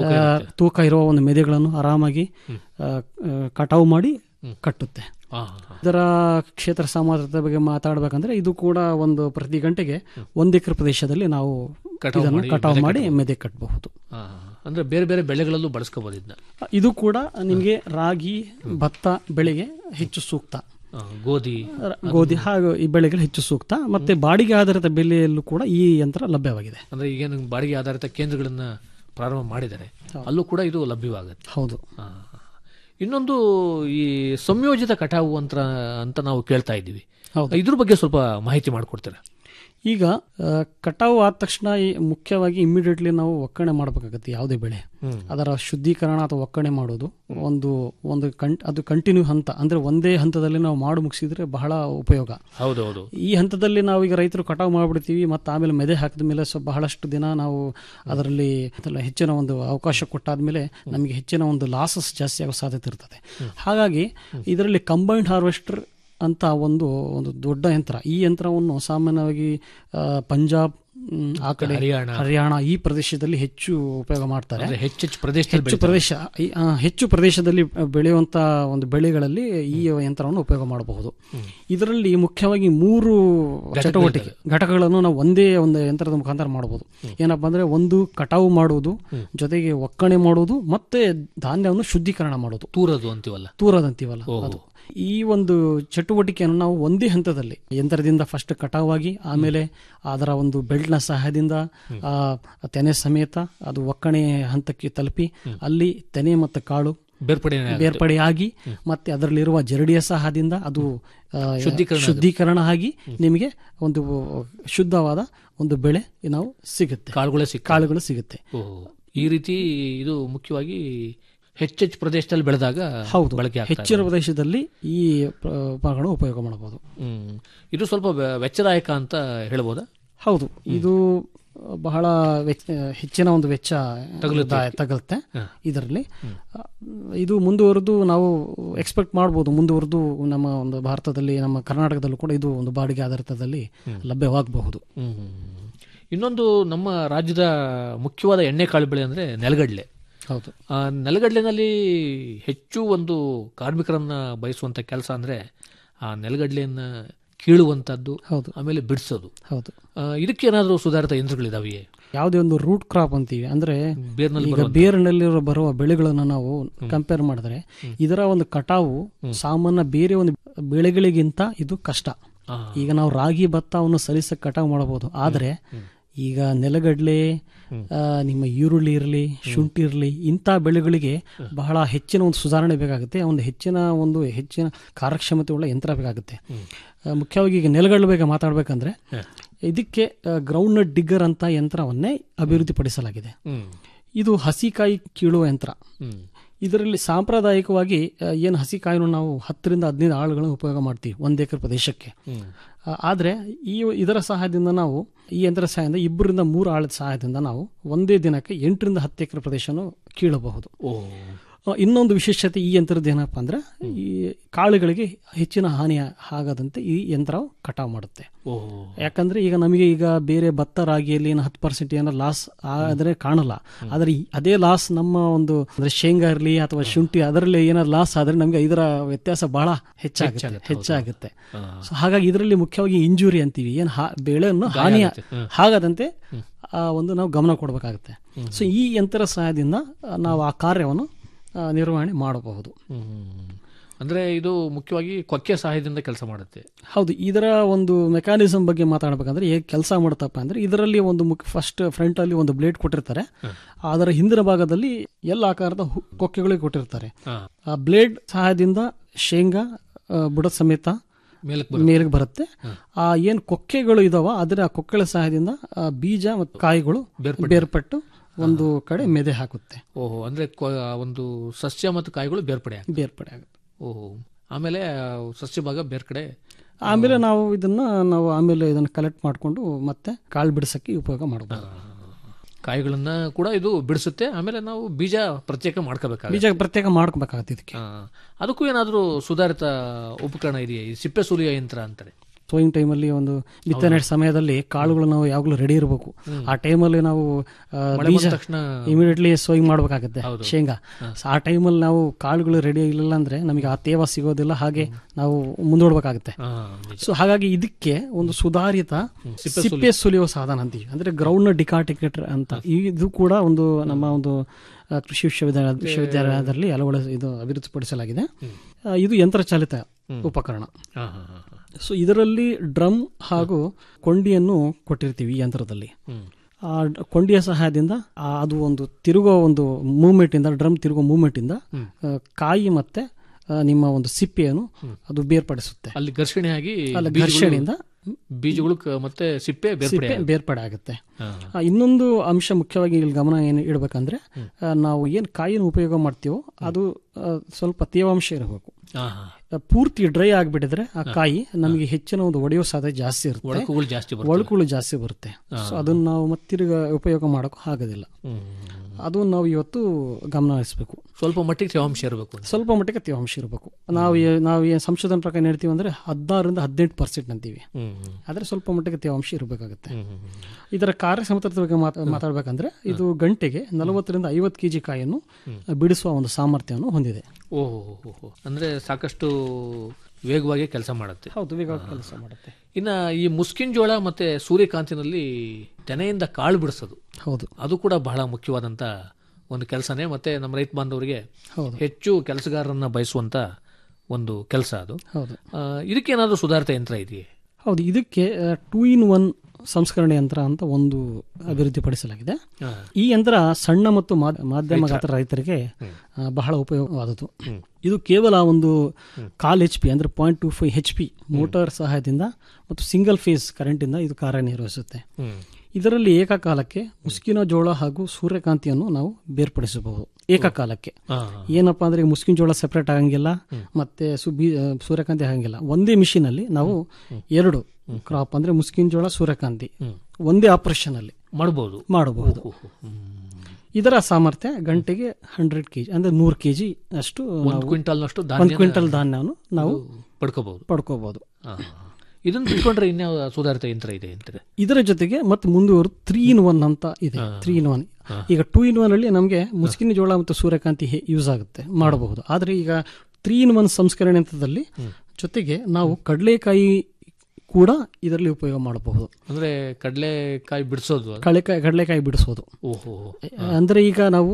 ತೂಕ ಇರುವ ಒಂದು ಮೆದೆಗಳನ್ನು ಆರಾಮಾಗಿ ಆ, ಆ, ಕಟಾವು ಮಾಡಿ ಕಟ್ಟುತ್ತೆ ಆ, ಇದರ ಕ್ಷೇತ್ರ ಸಾಮರ್ಥ್ಯದ ಬಗ್ಗೆ ಮಾತಾಡಬೇಕಂದ್ರೆ ಇದು ಕೂಡ ಒಂದು ಪ್ರತಿ ಗಂಟೆಗೆ ಒಂದು ಎಕರೆ ಪ್ರದೇಶದಲ್ಲಿ ನಾವು ಕಟಾವು ಇದನ್ನು ಮಾಡಿ ಕಟಾವು ಮೆದೆ ಮಾಡಿ ಕಟ್ಬಹುದು. ಮೆದೆ ಕಟ್ಟಬಹುದು ಆ, ಅಂದ್ರೆ ಬೇರೆ ಬೇರೆ ಬೆಳೆಗಳಲ್ಲೂ ಬಳಸ್ಕೋಬಹುದು ಇದನ್ನ ಇದು ಕೂಡ ನಿಮಗೆ ರಾಗಿ ಭತ್ತ ಬೆಳೆಗೆ ಹೆಚ್ಚು ಸೂಕ್ತ ಆ, ಗೋಧಿ ರ- ಗೋಧಿ ಹಾಗೂ ಈ ಬೆಳೆಗಳು ಹೆಚ್ಚು ಸೂಕ್ತ ಮತ್ತೆ ಬಾಡಿಗೆ ಆಧಾರಿತ ಬೆಲೆಯಲ್ಲೂ ಕೂಡ ಈ ಯಂತ್ರ ಲಭ್ಯವಾಗಿದೆ ಅಂದ್ರೆ ಈಗೇನು ಬಾಡಿಗೆ ಆಧಾರಿತ ಕೇಂದ್ರಗಳನ್ನ ಪ್ರಾರಂಭ ಮಾಡಿದ್ದಾರೆ ಅಲ್ಲೂ ಕೂಡ ಇದು ಲಭ್ಯವಾಗುತ್ತೆ ಹೌದು ಆ, ಇನ್ನೊಂದು ಈ ಸಂಯೋಜಿತ ಕಟಾವು ಅಂತ ಅಂತ ನಾವು ಕೇಳ್ತಾ ಇದ್ದೀವಿ ಇದ್ರ ಬಗ್ಗೆ ಸ್ವಲ್ಪ ಮಾಹಿತಿ ಮಾಡಿಕೊಡ್ತೀರಾ ಈಗ ಆ, ಕಟಾವು ಆದ ತಕ್ಷಣ ಈ ಮುಖ್ಯವಾಗಿ ಇಮಿಡಿಯೇಟ್ಲಿ ನಾವು ಒಕ್ಕಣೆ ಮಾಡಬೇಕಾಗುತ್ತೆ ಯಾವುದೇ ಬೆಳೆ ಅದರ ಶುದ್ಧೀಕರಣ ಅಥವಾ ಒಕ್ಕಣೆ ಮಾಡೋದು ಒಂದು ಒಂದು ಕಂ ಅದು ಕಂಟಿನ್ಯೂ ಹಂತ ಅಂದ್ರೆ ಒಂದೇ ಹಂತದಲ್ಲಿ ನಾವು ಮಾಡಿ ಮುಗಿಸಿದ್ರೆ ಬಹಳ ಉಪಯೋಗ ಹೌದೌದು ಈ ಹಂತದಲ್ಲಿ ನಾವು ಈಗ ರೈತರು ಕಟಾವು ಮಾಡ್ಬಿಡ್ತೀವಿ ಮತ್ತು ಆಮೇಲೆ ಮೆದೆ ಹಾಕಿದ ಮೇಲೆ ಸ್ವಲ್ಪ ಬಹಳಷ್ಟು ದಿನ ನಾವು ಅದರಲ್ಲಿ ಅದೆಲ್ಲ ಹೆಚ್ಚಿನ ಒಂದು ಅವಕಾಶ ಕೊಟ್ಟಾದ್ಮೇಲೆ ನಮಗೆ ಹೆಚ್ಚಿನ ಒಂದು ಲಾಸಸ್ ಜಾಸ್ತಿ ಆಗೋ ಸಾಧ್ಯತೆ ಇರ್ತದೆ ಹಾಗಾಗಿ ಇದರಲ್ಲಿ ಕಂಬೈನ್ಡ್ ಹಾರ್ವೆಸ್ಟರ್ ಅಂತ ಒಂದು ಒಂದು ದೊಡ್ಡ ಯಂತ್ರ ಈ ಯಂತ್ರವನ್ನು ಸಾಮಾನ್ಯವಾಗಿ ಆ, ಪಂಜಾಬ್ ಹ್ಮ್, ಆ ಕಡೆ ಹರಿಯಾಣ. ಹರಿಯಾಣ ಈ ಪ್ರದೇಶದಲ್ಲಿ ಹೆಚ್ಚು ಉಪಯೋಗ ಮಾಡ್ತಾರೆ ಅಂದ್ರೆ ಹೆಚ್ಚೆಚ್ಚು ಪ್ರದೇಶದಲ್ಲಿ ಹೆಚ್ಚು ಬೆಳೀತಾರೆ. ಪ್ರದೇಶ ಈ, ಆ, ಹೆಚ್ಚು ಪ್ರದೇಶದಲ್ಲಿ ಬೆಳೆಯುವಂತ ಒಂದು ಬೆಳೆಗಳಲ್ಲಿ ಈ ಯಂತ್ರವನ್ನು ಉಪಯೋಗ ಮಾಡಬಹುದು ಇದರಲ್ಲಿ ಮುಖ್ಯವಾಗಿ ಮೂರು ಚಟುವಟಿಕೆ ಘಟಕಗಳನ್ನು ನಾವು ಒಂದೇ ಒಂದು ಯಂತ್ರದ ಮುಖಾಂತರ ಮಾಡಬಹುದು ಏನಪ್ಪಾ ಅಂದ್ರೆ ಒಂದು ಕಟಾವು ಮಾಡುವುದು ಜೊತೆಗೆ ಒಕ್ಕಣೆ ಮಾಡುವುದು ಮತ್ತೆ ಧಾನ್ಯವನ್ನು ಶುದ್ಧೀಕರಣ ಮಾಡೋದು ತೂರದು ಅಂತೀವಲ್ಲ ತೂರದಂತೀವಲ್ಲ ಓಹೋ. ಅದು ಈ ಒಂದು ಚಟುವಟಿಕೆಯನ್ನು ನಾವು ಒಂದೇ ಹಂತದಲ್ಲಿ ಯಂತ್ರದಿಂದ ಫಸ್ಟ್ ಕಟಾವಾಗಿ ಆಮೇಲೆ ಅದರ ಒಂದು ಬೆಲ್ಟ್ನ ಸಹಾಯದಿಂದ ಆ ತೆನೆ ಸಮೇತ ಅದು ಒಕ್ಕಣೆ ಹಂತಕ್ಕೆ ತಲುಪಿ ಅಲ್ಲಿ ತೆನೆ ಮತ್ತು ಕಾಳು ಬೇರ್ಪಡೆ ಬೇರ್ಪಡೆಯಾಗಿ ಮತ್ತೆ ಅದರಲ್ಲಿರುವ ಜರಡಿಯ ಸಹಾಯದಿಂದ ಅದು ಆ, ಶುದ್ಧೀಕರಣ ಆಗುತ್ತೆ. ಶುದ್ಧೀಕರಣ ಆಗಿ ನಿಮಗೆ ಒಂದು ಶುದ್ಧವಾದ ಒಂದು ಬೆಳೆ ನಾವು ಸಿಗುತ್ತೆ ಕಾಳುಗಳೇ ಸಿಕ್ಕ ಕಾಳುಗಳು ಸಿಗುತ್ತೆ ಈ ರೀತಿ ಇದು ಮುಖ್ಯವಾಗಿ ಹೆಚ್ಚೆಚ್ಚು ಪ್ರದೇಶದಲ್ಲಿ ಬೆಳೆದಾಗ ಹೌದು ಬಳಕೆ ಆಗ್ತಾ ಹೆಚ್ಚಿನ ಇದೆ. ಪ್ರದೇಶದಲ್ಲಿ ಈ ಪ್ರ- ಉಪಕರಣ ಉಪಯೋಗ ಮಾಡಬಹುದು ಹ್ಮ್ ಇದು ಸ್ವಲ್ಪ ವೆ- ವೆಚ್ಚದಾಯಕ ಅಂತ ಹೇಳ್ಬೋದಾ ಹೌದು ಇದು ಬಹಳ ವೆಚ್ಚ ಹೆಚ್ಚಿನ ಒಂದು ವೆಚ್ಚ ತಗಲುತ್ತೆ. ದ- ತಗಲುತ್ತೆ ಹ. ಇದರಲ್ಲಿ ಇದು ಮುಂದುವರೆದು ನಾವು ಎಕ್ಸ್ಪೆಕ್ಟ್ ಮಾಡ್ಬೋದು ಮುಂದುವರೆದು ನಮ್ಮ ಒಂದು ಭಾರತದಲ್ಲಿ ನಮ್ಮ ಕರ್ನಾಟಕದಲ್ಲೂ ಕೂಡ ಇದು ಒಂದು ಬಾಡಿಗೆ ಆಧಾರಿತದಲ್ಲಿ ಲಭ್ಯವಾಗಬಹುದು ಹ್ಮ್. ಇನ್ನೊಂದು ನಮ್ಮ ರಾಜ್ಯದ ಮುಖ್ಯವಾದ ಎಣ್ಣೆ ಕಾಳು ಬೆಳೆ ಅಂದ್ರೆ ನೆಲಗಡಲೆ ಹೌದು ಆ ನೆಲಗಡಲೆನಲ್ಲಿ ಹೆಚ್ಚು ಒಂದು ಕಾರ್ಮಿಕರನ್ನ ಬಯಸುವಂತ ಕೆಲಸ ಅಂದ್ರೆ ಆ ನೆಲಗಡಲೆಯನ್ನ ಕೀಳುವಂತದ್ದು ಹೌದು ಆಮೇಲೆ ಬಿಡಿಸೋದು ಹೌದು ಆ, ಇದಕ್ಕೆ ಏನಾದರೂ ಸುಧಾರಿತ ಯಂತ್ರಗಳಿದಾವೆಯೇ ಯಾವುದೇ ಒಂದು ರೂಟ್ ಕ್ರಾಪ್ ಅಂತೀವಿ ಅಂದ್ರೆ ಬೇರ್ನಲ್ಲಿ ಈಗ ಬರುವಂತ- ಬೇರಿನಲ್ಲಿ ಬರುವ ಬೆಳೆಗಳನ್ನು ನಾವು ಕಂಪೇರ್ ಮಾಡಿದ್ರೆ ಇದರ ಒಂದು ಕಟಾವು ಸಾಮಾನ್ಯ ಬೇರೆ ಒಂದು ಬೆಳೆಗಳಿಗಿಂತ ಇದು ಕಷ್ಟ ಆ. ಈಗ ನಾವು ರಾಗಿ ಭತ್ತವನ್ನು ಸರಿಸಕ್ಕೆ ಕಟಾವು ಮಾಡಬಹುದು ಆದ್ರೆ ಈಗ ನೆಲಗಡಲೆ ಆ, ನಿಮ್ಮ ಈರುಳ್ಳಿ ಇರಲಿ ಶುಂಠಿ ಇರಲಿ ಇಂಥ ಬೆಳೆಗಳಿಗೆ ಬಹಳ ಹೆಚ್ಚಿನ ಒಂದು ಸುಧಾರಣೆ ಬೇಕಾಗುತ್ತೆ ಒಂದು ಹೆಚ್ಚಿನ ಒಂದು ಹೆಚ್ಚಿನ ಕಾರ್ಯಕ್ಷಮತೆ ಉಳ್ಳ ಯಂತ್ರ ಬೇಕಾಗುತ್ತೆ ಆ, ಮುಖ್ಯವಾಗಿ ಈಗ ನೆಲಗಡಲೆ ಬಗ್ಗೆ ಮಾತಾಡ್ಬೇಕಂದ್ರೆ ಇದಕ್ಕೆ ಗ್ರೌಂಡ್ ನಟ್ ಡಿಗ್ಗರ್ ಅಂತ ಯಂತ್ರವನ್ನೇ ಅಭಿವೃದ್ಧಿಪಡಿಸಲಾಗಿದೆ ಹ್ಮ್. ಇದು ಹಸಿಕಾಯಿ ಕೀಳುವ ಯಂತ್ರ ಹ್ಮ್. ಇದರಲ್ಲಿ ಸಾಂಪ್ರದಾಯಿಕವಾಗಿ ಆ, ಏನು ಹಸಿಕಾಯಿನ ನಾವು ಹತ್ತರಿಂದ ಹದಿನೈದು ಆಳುಗಳನ್ನು ಉಪಯೋಗ ಮಾಡ್ತೀವಿ ಒಂದು ಎಕರೆ ಪ್ರದೇಶಕ್ಕೆ ಹ್ಮ್. ಆ, ಆದ್ರೆ ಈ ಇದರ ಸಹಾಯದಿಂದ ನಾವು ಈ ಯಂತ್ರ ಸಹಾಯದಿಂದ ಇಬ್ಬರಿಂದ ಮೂರು ಆಳದ ಸಹಾಯದಿಂದ ನಾವು ಒಂದೇ ದಿನಕ್ಕೆ ಎಂಟರಿಂದ ಹತ್ತು ಎಕರೆ ಪ್ರದೇಶವನ್ನು ಕೀಳಬಹುದು ಓ ಆ, ಇನ್ನೊಂದು ವಿಶೇಷತೆ ಈ ಯಂತ್ರದ ಏನಪ್ಪಾ ಅಂದ್ರೆ ಈ ಕಾಳುಗಳಿಗೆ ಹೆಚ್ಚಿನ ಹಾನಿ ಆಗದಂತೆ ಈ ಯಂತ್ರ ಕಟಾವು ಮಾಡುತ್ತೆ ಓ ಯಾಕಂದ್ರೆ ಈಗ ನಮಗೆ ಈಗ ಬೇರೆ ಭತ್ತ ರಾಗಿಯಲ್ಲಿ ಏನು ಹತ್ತು ಪರ್ಸೆಂಟ್ ಏನೋ ಲಾಸ್ ಆದ್ರೆ ಕಾಣಲ್ಲ ಆದ್ರೆ ಈ- ಅದೇ ಲಾಸ್ ನಮ್ಮ ಒಂದು ಅಂದ್ರೆ ಶೇಂಗಾ ಇರಲಿ ಅಥವಾ ಶುಂಠಿ ಅದರಲ್ಲಿ ಏನಾದ್ರು ಲಾಸ್ ಆದ್ರೆ ನಮಗೆ ಇದರ ವ್ಯತ್ಯಾಸ ಬಹಳ ಹೆಚ್ಚಾಗುತ್ತೆ ಹೆಚ್ಚಾಗುತ್ತೆ, ಹೆಚ್ಚಾಗುತ್ತೆ ಹಾ. ಸೊ ಹಾಗಾಗಿ ಇದರಲ್ಲಿ ಮುಖ್ಯವಾಗಿ ಇಂಜುರಿ ಅಂತೀವಿ ಏನು ಬೆಳೆಯನ್ನು ಹಾನಿ ಆಗುತ್ತೆ. ಹ್ಮ್. ಆಗದಂತೆ ಆ ಒಂದು ನಾವು ಗಮನ ಕೊಡಬೇಕಾಗುತ್ತೆ ಸೊ ಈ ಯಂತ್ರ ಸಹಾಯದಿಂದ ಆ, ನಾವು ಆ ಕಾರ್ಯವನ್ನು ಆ, ನಿರ್ವಹಣೆ ಮಾಡಬಹುದು ಹ್ಮ್. ಅಂದ್ರೆ ಇದು ಮುಖ್ಯವಾಗಿ ಕೊಕ್ಕೆ ಸಹಾಯದಿಂದ ಕೆಲಸ ಮಾಡುತ್ತೆ ಹೌದು ಇದರ ಒಂದು ಮೆಕ್ಯಾನಿಸಮ್ ಬಗ್ಗೆ ಮಾತಾಡಬೇಕಂದ್ರೆ ಹೇಗೆ ಕೆಲಸ ಮಾಡುತ್ತಪ್ಪ ಅಂದ್ರೆ ಇದರಲ್ಲಿ ಒಂದು ಮುಖ್ಯ ಫಸ್ಟ್ ಫ್ರಂಟ್ ಅಲ್ಲಿ ಒಂದು ಬ್ಲೇಡ್ ಕೊಟ್ಟಿರ್ತಾರೆ ಅದರ ಹಿಂದಿನ ಭಾಗದಲ್ಲಿ ಎಲ್ಲ ಆಕಾರದ ಹು- ಕೊಕ್ಕೆಗಳಿಗೆ ಕೊಟ್ಟಿರ್ತಾರೆ ಹಾ. ಆ ಬ್ಲೇಡ್ ಸಹಾಯದಿಂದ ಶೇಂಗಾ ಆ, ಬುಡ ಸಮೇತ ಮೇಲಕ್ಕೆ ಬರುತ್ತೆ. ಮೇಲಕ್ಕೆ ಬರುತ್ತೆ ಆ ಏನು ಕೊಕ್ಕೆಗಳು ಇದಾವ ಅದರ ಆ ಕೊಕ್ಕೆಗಳ ಸಹಾಯದಿಂದ ಆ ಬೀಜ ಮತ್ತು ಕಾಯಿಗಳು ಬೇರ್ಪಟ್ಟು. ಬೇರ್ಪಟ್ಟು ಒಂದು ಕಡೆ ಮೆದೆ ಹಾಕುತ್ತೆ ಓಹೋ ಅಂದ್ರೆ ಕೊ- ಆ ಒಂದು ಸಸ್ಯ ಮತ್ತು ಕಾಯಿಗಳು ಬೇರ್ಪಡೆ ಆಗುತ್ತೆ. ಬೇರ್ಪಡೆ ಆಗುತ್ತೆ ಓಹೋ ಆಮೇಲೆ ಆ ಸಸ್ಯ ಭಾಗ ಬೇರೆ ಕಡೆ ಆಮೇಲೆ ನಾವು ಇದನ್ನ ನಾವು ಆಮೇಲೆ ಇದನ್ನ ಕಲೆಕ್ಟ್ ಮಾಡಿಕೊಂಡು ಮತ್ತೆ ಕಾಳು ಬಿಡಿಸಕ್ಕೆ ಉಪಯೋಗ ಮಾಡಬಹುದು ಕಾಯಿಗಳನ್ನ ಕೂಡ ಇದು ಬಿಡಿಸುತ್ತೆ ಆಮೇಲೆ ನಾವು ಬೀಜ ಪ್ರತ್ಯೇಕ ಮಾಡ್ಕೋಬೇಕಾಗುತ್ತೆ ಬೀಜ ಪ್ರತ್ಯೇಕ ಮಾಡ್ಕೋಬೇಕಾಗತ್ತೆ ಇದಕ್ಕೆ ಆ, ಅದಕ್ಕೂ ಏನಾದರೂ ಸುಧಾರಿತ ಉಪಕರಣ ಇದೆಯಾ ಈ ಸಿಪ್ಪೆ ಸುಲಿಯೋ ಯಂತ್ರ ಅಂತಾರೆ ಸೋಯಿಂಗ್ ಟೈಮಲ್ಲಿ ಒಂದು ಬಿತ್ತನೆ ಸಮಯದಲ್ಲಿ ಕಾಳುಗಳು ನಾವು ಯಾವಾಗಲೂ ರೆಡಿ ಇರಬೇಕು ಆ ಟೈಮಲ್ಲಿ ನಾವು ಆ, ಮಳೆ ಬೀಜ ಬಂದ ತಕ್ಷಣ ಇಮಿಡಿಯೇಟ್ಲಿ ಸೋಯಿಂಗ್ ಮಾಡಬೇಕಾಗುತ್ತೆ ಹೌದು. ಶೇಂಗಾ So, ಆ ಟೈಮಲ್ಲಿ ನಾವು ಕಾಳುಗಳು ರೆಡಿ ಇಲ್ಲ ಅಂದ್ರೆ ನಮಗೆ ಆ ತೇವ ಸಿಗೋದಿಲ್ಲ ಹಾಗೆ ನಾವು ಮುಂದೂಡ್ಬೇಕಾಗುತ್ತೆ ಆ, ನಿಜ. ಸೊ ಹಾಗಾಗಿ ಇದಕ್ಕೆ ಒಂದು ಸುಧಾರಿತ ಸಿಪ್ಪೆ ಸಿಪ್ಪೆ ಸುಲಿಯುವ ಸಾಧನ ಅಂತೀವಿ ಅಂದ್ರೆ ಗ್ರೌಂಡ್ ಡಿಕಾಟಿಕೇಟರ್ ಅಂತ ಇದು ಕೂಡ ಒಂದು ನಮ್ಮ ಒಂದು ಆ, ಕೃಷಿ ವಿಶ್ವವಿದ್ಯಾಲಯ ವಿಶ್ವವಿದ್ಯಾಲಯದಲ್ಲಿ ಅಳವಡ ಇದು ಅಭಿವೃದ್ಧಿಪಡಿಸಲಾಗಿದೆ ಆ, ಇದು ಯಂತ್ರಚಾಲಿತ ಉಪಕರಣ ಹಾ, ಹಾ, ಹಾ, ಹಾ. ಸೊ ಇದರಲ್ಲಿ ಡ್ರಮ್ ಹಾಗೂ ಕೊಂಡಿಯನ್ನು ಕೊಟ್ಟಿರ್ತೀವಿ ಈ ಯಂತ್ರದಲ್ಲಿ ಹ್ಮ್. ಆ ಡ್- ಕೊಂಡಿಯ ಸಹಾಯದಿಂದ ಆ ಅದು ಒಂದು ತಿರುಗೋ ಒಂದು ಮೂವ್ಮೆಂಟ್ ಇಂದ ಡ್ರಮ್ ತಿರುಗೋ ಮೂವ್ಮೆಂಟ್ ಇಂದ ಆ, ಕಾಯಿ ಮತ್ತೆ ಆ, ನಿಮ್ಮ ಒಂದು ಸಿಪ್ಪೆಯನ್ನು ಅದು ಬೇರ್ಪಡಿಸುತ್ತೆ ಅಲ್ಲಿ ಘರ್ಷಣೆ ಆಗಿ ಅಲ್ಲ, ಬೀಜಗಳು- ಘರ್ಷಣೆಯಿಂದ ಬೀಜಗಳು ಕ- ಮತ್ತೆ ಸಿಪ್ಪೆ ಬೇರ್ಪಡೆ ಸಿಪ್ಪೆ ಆಗುತ್ತೆ. ಬೇರ್ಪಡೆ ಆಗುತ್ತೆ ಹಾ. ಆ, ಇನ್ನೊಂದು ಅಂಶ ಮುಖ್ಯವಾಗಿ ಇಲ್ಲಿ ಗಮನ ಏನು ಇಡಬೇಕಂದ್ರೆ ಆ, ನಾವು ಏನು ಕಾಯಿನ ಉಪಯೋಗ ಮಾಡ್ತೀವೋ ಅದು ಆ, ಸ್ವಲ್ಪ ತೇವಾಂಶ ಇರಬೇಕು ಹಾ, ಹಾ. ಆ, ಪೂರ್ತಿ ಡ್ರೈ ಆಗಿಬಿಟ್ಟಿದ್ರೆ ಆ ಕಾಯಿ ನಮಗೆ ಹೆಚ್ಚಿನ ಒಂದು ಒಡೆಯೋ ಸಾಧ್ಯತೆ ಜಾಸ್ತಿ ಇರುತ್ತೆ ಒಳಕುಗಳು ಜಾಸ್ತಿ ಬರ್ತವೆ. ಒಳಕುಗಳು ಜಾಸ್ತಿ ಬರುತ್ತೆ ಸೊ ಅದನ್ನ ನಾವು ಮತ್ತಿರುಗ ಉಪಯೋಗ ಮಾಡೋಕೆ ಆಗೋದಿಲ್ಲ ಹ್ಮ್. ಅದು ನಾವು ಇವತ್ತು ಗಮನ ಹರಿಸಬೇಕು ಸ್ವಲ್ಪ ಮಟ್ಟಿಗೆ ತೇವಾಂಶ ಇರಬೇಕು ಅಂತ. ಸ್ವಲ್ಪ ಮಟ್ಟಿಗೆ ತೇವಾಂಶ ಇರಬೇಕು ನಾವು ಏ- ನಾವು ಏನು ಸಂಶೋಧನೆ ಪ್ರಕಾರ ಏನ್ ಹೇಳ್ತೀವಿ ಅಂದರೆ ಹದಿನಾರರಿಂದ ಹದಿನೆಂಟು ಪರ್ಸೆಂಟ್ ಅಂತೀವಿ ಹ್ಮ್, ಹ್ಮ್. ಆದರೆ ಸ್ವಲ್ಪ ಮಟ್ಟಿಗೆ ತೇವಾಂಶ ಇರಬೇಕಾಗುತ್ತೆ ಹ್ಮ್, ಹ್ಮ್, ಹ್ಮ್. ಇದರ ಕಾರ್ಯಕ್ಷಮತೆ ಬಗ್ಗೆ ಮಾತಾ- ಮಾತಾಡ್ಬೇಕಂದ್ರೆ ಇದು ಗಂಟೆಗೆ ನಲವತ್ತರಿಂದ ಐವತ್ತು ಕೆಜಿ ಕಾಯನ್ನು ಬಿಡಿಸುವ ಒಂದು ಸಾಮರ್ಥ್ಯವನ್ನು ಹೊಂದಿದೆ ಓಹೋ ಹೋ, ಹೋ. ಅಂದ್ರೆ ಸಾಕಷ್ಟು ವೇಗವಾಗಿ ಕೆಲಸ ಮಾಡುತ್ತೆ ಹೌದು ವೇಗವಾಗಿ ಕೆಲಸ ಮಾಡುತ್ತೆ ಇನ್ನ ಈ ಮುಸ್ಕಿನ್ ಜೋಳ ಮತ್ತೆ ಸೂರ್ಯಕಾಂತಿನಲ್ಲಿ ತೆನೆಯಿಂದ ಕಾಳು ಬಿಡಿಸೋದು ಹೌದು ಅದು ಕೂಡ ಬಹಳ ಮುಖ್ಯವಾದಂತ ಒಂದು ಕೆಲಸನೇ ಮತ್ತೆ ನಮ್ಮ ರೈತ ಬಾಂಧವರಿಗೆ ಹೌದು. ಹೆಚ್ಚು ಕೆಲಸಗಾರರನ್ನ ಬಯಸುವಂತ ಒಂದು ಕೆಲಸ ಅದು ಹೌದು ಆ, ಇದಕ್ಕೇನಾದ್ರೂ ಸುಧಾರಿತ ಯಂತ್ರ ಇದೆಯೇ ಹೌದು ಇದಕ್ಕೆ ಟೂ ಇನ್ ಒನ್ ಸಂಸ್ಕರಣೆ ಯಂತ್ರ ಅಂತ ಒಂದು ಅಭಿವೃದ್ಧಿಪಡಿಸಲಾಗಿದೆ ಹಾ. ಈ ಯಂತ್ರ ಸಣ್ಣ ಮತ್ತು ಮಾ- ಮಾಧ್ಯಮ ಗಾತ್ರ ರೈತರಿಗೆ ಆ, ಬಹಳ ಉಪಯೋಗವಾದದ್ದು ಇದು ಕೇವಲ ಒಂದು ಕಾಲ್ ಎಚ್ ಪಿ ಅಂದ್ರೆ point two five H P motor ಸಹಾಯದಿಂದ ಮತ್ತು ಸಿಂಗಲ್ ಫೇಸ್ ಕರೆಂಟಿಂದ ಇದು ಕಾರ್ಯನಿರ್ವಹಿಸುತ್ತೆ ಹ್ಮ್. ಇದರಲ್ಲಿ ಏಕಕಾಲಕ್ಕೆ ಮುಸ್ಕಿನ ಜೋಳ ಹಾಗೂ ಸೂರ್ಯಕಾಂತಿಯನ್ನು ನಾವು ಬೇರ್ಪಡಿಸಬಹುದು ಏಕಕಾಲಕ್ಕೆ ಹಾ. ಏನಪ್ಪಾ ಅಂದ್ರೆ ಈ ಮುಸ್ಕಿನ ಜೋಳ ಸೆಪರೇಟ್ ಆಗಂಗಿಲ್ಲ ಮತ್ತೆ ಸು- ಬಿ- ಆ, ಸೂರ್ಯಕಾಂತಿ ಆಗಂಗಿಲ್ಲ ಒಂದೇ ಮಿಷಿನ್ ಅಲ್ಲಿ ನಾವು ಎರಡು ಕ್ರಾಪ್ ಅಂದ್ರೆ ಮುಸ್ಕಿನ ಜೋಳ ಸೂರ್ಯಕಾಂತಿ ಒಂದೇ ಆಪರೇಷನ್ ಅಲ್ಲಿ ಮಾಡಬಹುದು ಮಾಡಬಹುದು ಇದರ ಸಾಮರ್ಥ್ಯ ಗಂಟೆಗೆ ಹಂಡ್ರೆಡ್ ಕೆಜಿ ಅಂದ್ರೆ ನೂರು ಕೆಜಿ ಅಷ್ಟು ಒಂದು ನಾವು- ಕ್ವಿಂಟಾಲ್ನಷ್ಟು ಒಂದು ಧಾನ್ಯನ ಕ್ವಿಂಟಲ್ ಧಾನ್ಯವನ್ನು ನಾವು ಪಡ್ಕೋಬಹುದು ಪಡ್ಕೋಬಹುದು ಇದನ್ನ ಬಿಟ್ಕೊಂಡ್ರೆ ಇನ್ಯಾವ ಸುಧಾರಿತ ಯಂತ್ರ ಇದೆ ಅಂತಾರೆ ಇದರ ಜೊತೆಗೆ ಮತ್ತೆ ಮುಂದುವರೆದು ತ್ರೀ ಇನ್ ಒನ್ ಅಂತ ಇದೆ ತ್ರೀ ಇನ್ ಒನ್ ಈಗ ಟೂ ಇನ್ ಒನ್ ಅಲ್ಲಿ ನಮಗೆ ಮುಸ್ಕಿನ ಜೋಳ ಮತ್ತು ಸೂರ್ಯಕಾಂತಿ ಯೂಸ್ ಆಗುತ್ತೆ ಮಾಡಬಹುದು ಆದ್ರೆ ಈಗ ತ್ರೀ ಇನ್ ಒನ್ ಸಂಸ್ಕರಣೆ ಹಂತದಲ್ಲಿ ಜೊತೆಗೆ ನಾವು ಕಡಲೆಕಾಯಿ ಕೂಡ ಇದರಲ್ಲಿ ಉಪಯೋಗ ಮಾಡಬಹುದು ಅಂದ್ರೆ ಕಡಲೆಕಾಯಿ ಬಿಡಿಸೋದು ಅದು? ಕಡಲೆಕಾಯಿ ಕಡಲೆಕಾಯಿ ಬಿಡಿಸೋದು ಓಹೋ ಅಂದ್ರೆ ಈಗ ನಾವು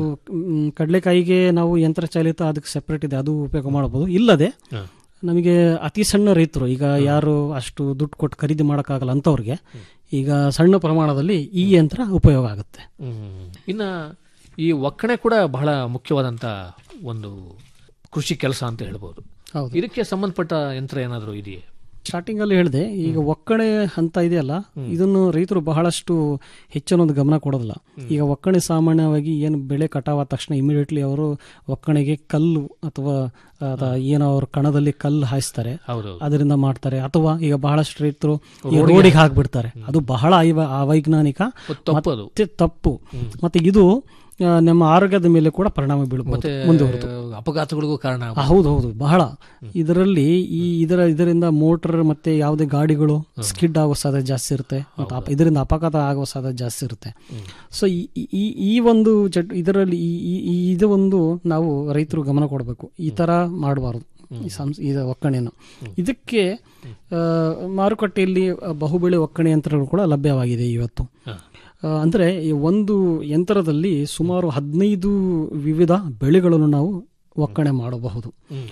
ಮ್, ಕಡಲೆಕಾಯಿಗೆ ನಾವು ಯಂತ್ರ ಚಾಲಿತ ಅದಕ್ಕೆ ಸೆಪರೇಟ್ ಇದೆ ಅದು ಉಪಯೋಗ ಮಾಡಬಹುದು ಇಲ್ಲದೆ ಹಾ. ನಮಗೆ ಅತಿ ಸಣ್ಣ ರೈತರು ಈಗ ಯಾರು ಅಷ್ಟು ದುಡ್ಡು ಕೊಟ್ಟು ಖರೀದಿ ಮಾಡೋಕ್ಕಾಗಲ್ಲ ಅಂಥವ್ರಿಗೆ ಈಗ ಸಣ್ಣ ಪ್ರಮಾಣದಲ್ಲಿ ಈ ಯಂತ್ರ ಉಪಯೋಗ ಆಗುತ್ತೆ ಹ್ಮ್. ಇನ್ನ ಈ ಒಕ್ಕಣೆ ಕೂಡ ಬಹಳ ಮುಖ್ಯವಾದಂತ ಒಂದು ಕೃಷಿ ಕೆಲಸ ಅಂತ ಹೇಳ್ಬೋದು ಹೌದು. ಇದಕ್ಕೆ ಸಂಬಂಧಪಟ್ಟ ಯಂತ್ರ ಏನಾದರೂ ಇದೆಯೇ ಸ್ಟಾರ್ಟಿಂಗ್ ಅಲ್ಲಿ ಹೇಳಿದೆ ಈಗ ಒಕ್ಕಣೆ ಹಂತ ಇದೆಯಲ್ಲ ಇದನ್ನು ರೈತರು ಬಹಳಷ್ಟು ಹೆಚ್ಚಿನ ಒಂದು ಗಮನ ಕೊಡೋದಿಲ್ಲ ಈಗ ಒಕ್ಕಣೆ ಸಾಮಾನ್ಯವಾಗಿ ಏನು ಬೆಳೆ ಕಟಾವಾದ ತಕ್ಷಣ ಇಮಿಡಿಯೇಟ್ಲಿ ಅವರು ಒಕ್ಕಣೆಗೆ ಕಲ್ಲು ಅಥವಾ ಅದ ಏನೋ ಅವ್ರ ಕಣದಲ್ಲಿ ಕಲ್ಲು ಹಾಯಿಸ್ತಾರೆ ಹೌದೌದು. ಅದರಿಂದ ಮಾಡ್ತಾರೆ ಅಥವಾ ಈಗ ಬಹಳಷ್ಟು ರೈತರು ಈ ರೋಡಿಗೆ ರೋಡಿಗೆ ಹಾಕ್ಬಿಡ್ತಾರೆ ಅದು ಬಹಳ ಐವ- ಅವೈಜ್ಞಾನಿಕ ತಪ್ಪು ಅದು. ಮತ್ತೆ ತಪ್ಪು ಮತ್ತೆ ಇದು ಆ, ನಮ್ಮ ಆರೋಗ್ಯದ ಮೇಲೆ ಕೂಡ ಪರಿಣಾಮ ಬೀಳಬಹುದು ಮತ್ತೆ ಮುಂದುವರೆದು ಅಪಘಾತಗಳಿಗೂ ಕಾರಣ ಆ, ಆಗ್ಬೋದು. ಹೌದು ಹೌದು ಬಹಳ ಇದರಲ್ಲಿ ಈ ಇದರ ಇದರಿಂದ ಮೋಟರ್ ಮತ್ತೆ ಯಾವುದೇ ಗಾಡಿಗಳು ಸ್ಕಿಡ್ ಆಗೋ ಸಾಧ್ಯತೆ ಜಾಸ್ತಿ ಇರುತ್ತೆ ಮತ್ತು ಅಪ- ಇದರಿಂದ ಅಪಘಾತ ಆಗೋ ಸಾಧ್ಯತೆ ಜಾಸ್ತಿ ಇರುತ್ತೆ ಸೊ ಈ ಈ ಒಂದು ಜಟ್ ಇದರಲ್ಲಿ ಈ- ಈ- ಈ- ಇದು ಒಂದು ನಾವು ರೈತರು ಗಮನ ಕೊಡಬೇಕು ಈ ತರ ಮಾಡಬಾರ್ದು ಈ ಸಂಸ್ ಇದು ಒಕ್ಕಣೆಯನ್ನು ಇದಕ್ಕೆ ಆ, ಮಾರುಕಟ್ಟೆಯಲ್ಲಿ ಬಹುಬೆಳೆ ಒಕ್ಕಣೆ ಯಂತ್ರಗಳು ಕೂಡ ಲಭ್ಯವಾಗಿದೆ ಇವತ್ತು ಆ, ಅಂದ್ರೆ ಈ ಒಂದು ಯಂತ್ರದಲ್ಲಿ ಸುಮಾರು ಹದಿನೈದು ವಿವಿಧ ಬೆಳೆಗಳನ್ನು ನಾವು ಒಕ್ಕಣೆ ಮಾಡಬಹುದು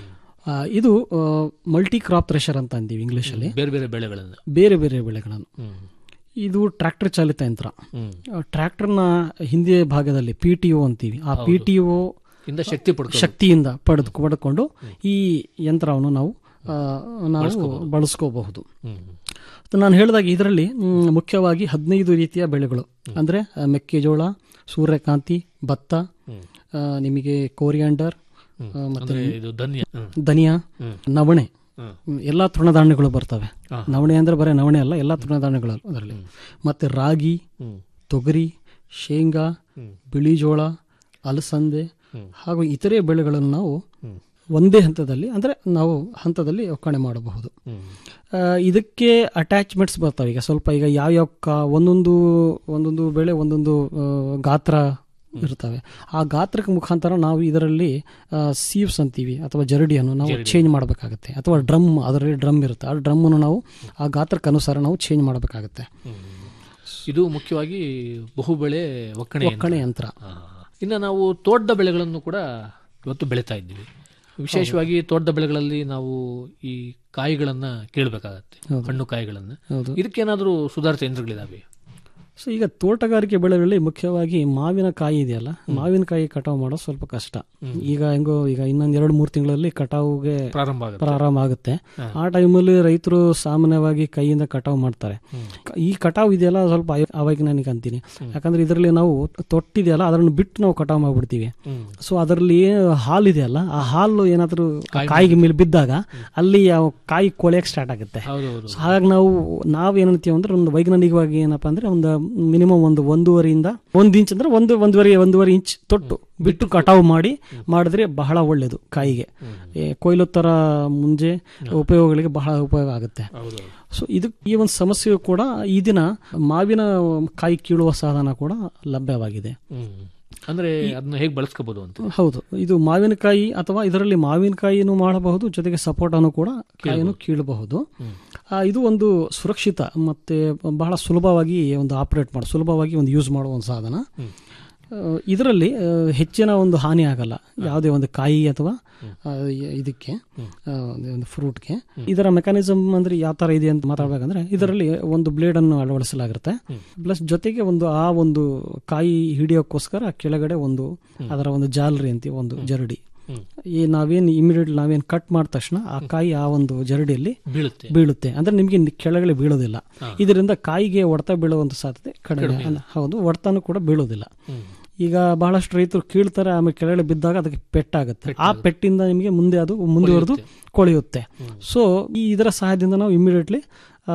ಆ, ಇದು ಮಲ್ಟಿ ಕ್ರಾಪ್ ಥ್ರೆಷರ್ ಅಂತ ಅಂತೀವಿ ಇಂಗ್ಲಿಷಲ್ಲಿ ಬೇರೆ ಬೇರೆ ಬೆಳೆಗಳನ್ನು ಬೇರೆ ಬೇರೆ ಬೆಳೆಗಳನ್ನು ಇದು ಟ್ರ್ಯಾಕ್ಟರ್ ಚಾಲಿತ ಯಂತ್ರ ಆ, ಟ್ರ್ಯಾಕ್ಟರ್ನ ಹಿಂದಿಯ ಭಾಗದಲ್ಲಿ ಪಿ ಟಿ ಒ ಅಂತೀವಿ ಆ ಪಿ ಟಿ ಒ ಇಂದ ಶಕ್ತಿ ಪಡ್ಕೋಬೇಕು. ಶಕ್ತಿಯಿಂದ ಪಡೆದು ಪಡೆದುಕೊಂಡು ಈ ಯಂತ್ರವನ್ನು ನಾವು ಆ, ನಾವು ಬಳಸ್ಕೋಬಹುದು ನಾನು ಹೇಳಿದಾಗ ಇದರಲ್ಲಿ ಮ್, ಮುಖ್ಯವಾಗಿ ಹದಿನೈದು ರೀತಿಯ ಬೆಳೆಗಳು ಅಂದ್ರೆ ಆ, ಮೆಕ್ಕೆಜೋಳ ಸೂರ್ಯಕಾಂತಿ ಭತ್ತ ಆ, ನಿಮಗೆ ಕೋರಿಯಾಂಡರ್ ಆ, ಮತ್ತೆ ಅಂದ್ರೆ ಇದು ಧನ್ಯ ಹ್ಮ್. ಧನಿಯಾ ಹ್ಮ್. ನವಣೆ ಹ್ಮ್. ಹ್ಮ್, ಎಲ್ಲಾ ತೃಣಧಾನ್ಯಗಳು ಬರ್ತವೆ ಹಾ. ನವಣೆ ಅಂದ್ರೆ ಬರೀ ನವಣೆ ಅಲ್ಲ ಎಲ್ಲಾ ತೃಣಧಾನ್ಯಗಳು ಅದರಲ್ಲಿ ಮತ್ತೆ ರಾಗಿ ಹ್ಮ್. ತೊಗರಿ ಶೇಂಗಾ ಬಿಳಿ ಜೋಳ ಅಲಸಂದೆ ಹಾಗೂ ಇತರೆ ಬೆಳೆಗಳನ್ನು ನಾವು ಒಂದೇ ಹಂತದಲ್ಲಿ ಅಂದ್ರೆ ನಾವು ಹಂತದಲ್ಲಿ ಒಕ್ಕಣೆ ಮಾಡಬಹುದು ಆ, ಇದಕ್ಕೆ ಅಟ್ಯಾಚ್ಮೆಂಟ್ಸ್ ಬರ್ತವೆ ಈಗ ಸ್ವಲ್ಪ ಈಗ ಯಾವ್ಯಾವ ಕಾ- ಒಂದೊಂದು ಒಂದೊಂದು ಬೆಳೆ ಒಂದೊಂದು ಆ, ಗಾತ್ರ ಇರ್ತವೆ ಆ ಗಾತ್ರಕ್ಕೆ ಮುಖಾಂತರ ನಾವು ಇದರಲ್ಲಿ ಸೀವ್ಸ್ ಅಂತೀವಿ ಅಥವಾ ಜರಡಿಯನ್ನು ನಾವು ಜರಡಿ. ಚೇಂಜ್ ಮಾಡಬೇಕಾಗುತ್ತೆ ಅಥವಾ ಡ್ರಮ್ ಅದರಲ್ಲಿ ಡ್ರಮ್ ಇರುತ್ತೆ ಆ ಡ್ರಮ್ಮನ್ನು ನಾವು ಆ ಗಾತ್ರಕ್ಕೆ ಅನುಸಾರ ನಾವು ಚೇಂಜ್ ಮಾಡಬೇಕಾಗುತ್ತೆ ಇದು ಮುಖ್ಯವಾಗಿ ಬಹುಬೆಳೆ ಒಕ್ಕಣೆ ಒಕ್ಕಣೆ ಯಂತ್ರ ಆ. ಇನ್ನು ನಾವು ತೋಟದ ಬೆಳೆಗಳನ್ನು ಕೂಡ ಇವತ್ತು ಬೆಳೀತಾ ಇದ್ದೀವಿ ವಿಶೇಷವಾಗಿ ತೋಟದ ಬೆಳೆಗಳಲ್ಲಿ ನಾವು ಈ ಕಾಯಿಗಳನ್ನ ಕೇಳಬೇಕಾಗತ್ತೆ ಹೌದು. ಹಣ್ಣು ಕಾಯಿಗಳನ್ನ ಹೌದು. ಇದಕ್ಕೇನಾದರೂ ಸುಧಾರಿತ ಯಂತ್ರಗಳಿದಾವೆ ಸೊ ಈಗ ತೋಟಗಾರಿಕೆ ಬೆಳೆಗಳಲ್ಲಿ ಮುಖ್ಯವಾಗಿ ಮಾವಿನಕಾಯಿ ಇದೆಯಲ್ಲ ಮಾವಿನಕಾಯಿ ಕಟಾವು ಮಾಡೋದು ಸ್ವಲ್ಪ ಕಷ್ಟ ಈಗ ಹೆಂಗೋ ಈಗ ಇನ್ನೊಂದ್ ಎರಡು ಮೂರು ತಿಂಗಳಲ್ಲಿ ಕಟಾವುಗೆ ಪ್ರಾರಂಭ ಆಗುತ್ತೆ. ಪ್ರಾರಂಭ ಆಗುತ್ತೆ ಹಾ. ಆ ಟೈಮಲ್ಲಿ ರೈತರು ಸಾಮಾನ್ಯವಾಗಿ ಕೈಯಿಂದ ಕಟಾವು ಮಾಡ್ತಾರೆ ಕ- ಈ ಕಟಾವು ಇದೆಯಲ್ಲ ಸ್ವಲ್ಪ ಅವ- ಅವೈಜ್ಞಾನಿಕ ಅಂತೀನಿ ಯಾಕಂದ್ರೆ ಇದರಲ್ಲಿ ನಾವು ತೊಟ್ಟಿದೆಯಲ್ಲ ಅದನ್ನು ಬಿಟ್ಟು ನಾವು ಕಟಾವು ಮಾಡ್ಬಿಡ್ತೀವಿ ಹ್ಮ್. ಸೊ ಅದರಲ್ಲಿ ಹಾಲು ಇದೆಯಲ್ಲ ಆ ಹಾಲು ಏನಾದರೂ ಕಾಯಿ ಕಾಯಿಗೆ ಮೇಲೆ ಬಿದ್ದಾಗ ಅಲ್ಲಿ ಆ ಕಾಯಿ ಕೊಳೆಯಕ್ಕೆ ಸ್ಟಾರ್ಟ್ ಆಗುತ್ತೆ ಹೌದೌದು ಸೊ ಹಾಗಾಗಿ ನಾವು ನಾವು ಏನಂತೀವಿ ಅಂದ್ರೆ ಒಂದು ವೈಜ್ಞಾನಿಕವಾಗಿ ಏನಪ್ಪಾ ಅಂದ್ರೆ ಒಂದು ಮಿನಿಮಮ್ ಒಂದು ಒಂದೂವರೆಯಿಂದ ಒಂದು ಇಂಚ್ ಅಂದ್ರೆ ಒಂದು ಒಂದೂವರೆ ಒಂದೂವರೆ ಇಂಚ್ ತೊಟ್ಟು ಬಿಟ್ಟು ಕಟಾವು ಮಾಡಿ ಮಾಡಿದ್ರೆ ಬಹಳ ಒಳ್ಳೆಯದು ಕಾಯಿಗೆ ಏ, ಕೊಯ್ಲು ತರ ಮುಂಜೆ ಉಪಯೋಗಗಳಿಗೆ ಬಹಳ ಉಪಯೋಗ ಆಗುತ್ತೆ ಸೊ ಇದು ಈ ಒಂದು ಸಮಸ್ಯೆಯು ಕೂಡ ಈ ದಿನ ಮಾವಿನ ಕಾಯಿ ಕೀಳುವ ಸಾಧನ ಕೂಡ ಲಭ್ಯವಾಗಿದೆ ಅಂದ್ರೆ ಅದನ್ನ ಹೇಗೆ ಬಳಸ್ಕೋಬಹುದು ಅಂತ ಹೌದು ಇದು ಮಾವಿನಕಾಯಿ ಅಥವಾ ಇದರಲ್ಲಿ ಮಾವಿನಕಾಯಿನೂ ಮಾಡಬಹುದು ಜೊತೆಗೆ ಸಪೋಟನು ಕೂಡ ಕಾಯಿನೂ ಕೀಳಬಹುದು ಆ, ಇದು ಒಂದು ಸುರಕ್ಷಿತ ಮತ್ತೆ ಬಹಳ ಸುಲಭವಾಗಿ ಒಂದು ಆಪರೇಟ್ ಮಾಡಿ ಸುಲಭವಾಗಿ ಒಂದು ಯೂಸ್ ಮಾಡುವ ಒಂದು ಸಾಧನ ಆ, ಇದರಲ್ಲಿ ಆ, ಹೆಚ್ಚಿನ ಒಂದು ಹಾನಿ ಆಗಲ್ಲ ಯಾವುದೇ ಒಂದು ಕಾಯಿ ಅಥವಾ ಆ, ಇ- ಇದಕ್ಕೆ ಆ, ಒಂದು ಫ್ರೂಟ್ಗೆ ಇದರ ಮೆಕ್ಯಾನಿಸಮ್ ಅಂದ್ರೆ ಯಾವ ತರ ಇದೆ ಅಂತ ಮಾತಾಡ್ಬೇಕಂದ್ರೆ ಇದರಲ್ಲಿ ಒಂದು ಬ್ಲೇಡ್ ಅನ್ನು ಅಳವಡಿಸಲಾಗಿರುತ್ತೆ ಪ್ಲಸ್ ಜೊತೆಗೆ ಒಂದು ಆ ಒಂದು ಕಾಯಿ ಹಿಡಿಯೋಕ್ಕೋಸ್ಕರ ಕೆಳಗಡೆ ಒಂದು ಅದರ ಒಂದು ಜಾಲರಿ ಅಂತೀವಿ ಒಂದು ಜರಡಿ ಈ ನಾವೇನ್ ಇಮಿಡಿಯೇಟ್ ನಾವೇನ್ ಕಟ್ ಮಾಡಿದ ತಕ್ಷಣ ಆ ಕಾಯಿ ಆ ಒಂದು ಜರಡಿಯಲ್ಲಿ ಬೀಳುತ್ತೆ. ಬೀಳುತ್ತೆ ಅಂದ್ರೆ ನಿಮಗೆ ನಿ- ಕೆಳಗಡೆ ಬೀಳೋದಿಲ್ಲ ಇದರಿಂದ ಕಾಯಿಗೆ ಹೊಡೆತ ಬೀಳುವಂತ ಸಾಧ್ಯತೆ ಕಡಿಮೆ ಕಡಿಮೆ. ಅಲ್ಲ, ಹೌದು ಹೊಡೆತನೂ ಕೂಡ ಬೀಳೋದಿಲ್ಲ ಈಗ ಬಹಳಷ್ಟು ರೈತರು ಕೀಳ್ತಾರೆ ಆಮೇಲೆ ಕೆಳಗಡೆ ಬಿದ್ದಾಗ ಅದಕ್ಕೆ ಪೆಟ್ಟಾಗುತ್ತೆ ಆ ಪೆಟ್ಟಿಂದ ನಿಮಗೆ ಮುಂದೆ ಅದು ಮುಂದುವರೆದು ಕೊಳೆಯುತ್ತೆ ಸೊ ಈ ಇದರ ಸಹಾಯದಿಂದ ನಾವು ಇಮಿಡಿಯೇಟ್ಲಿ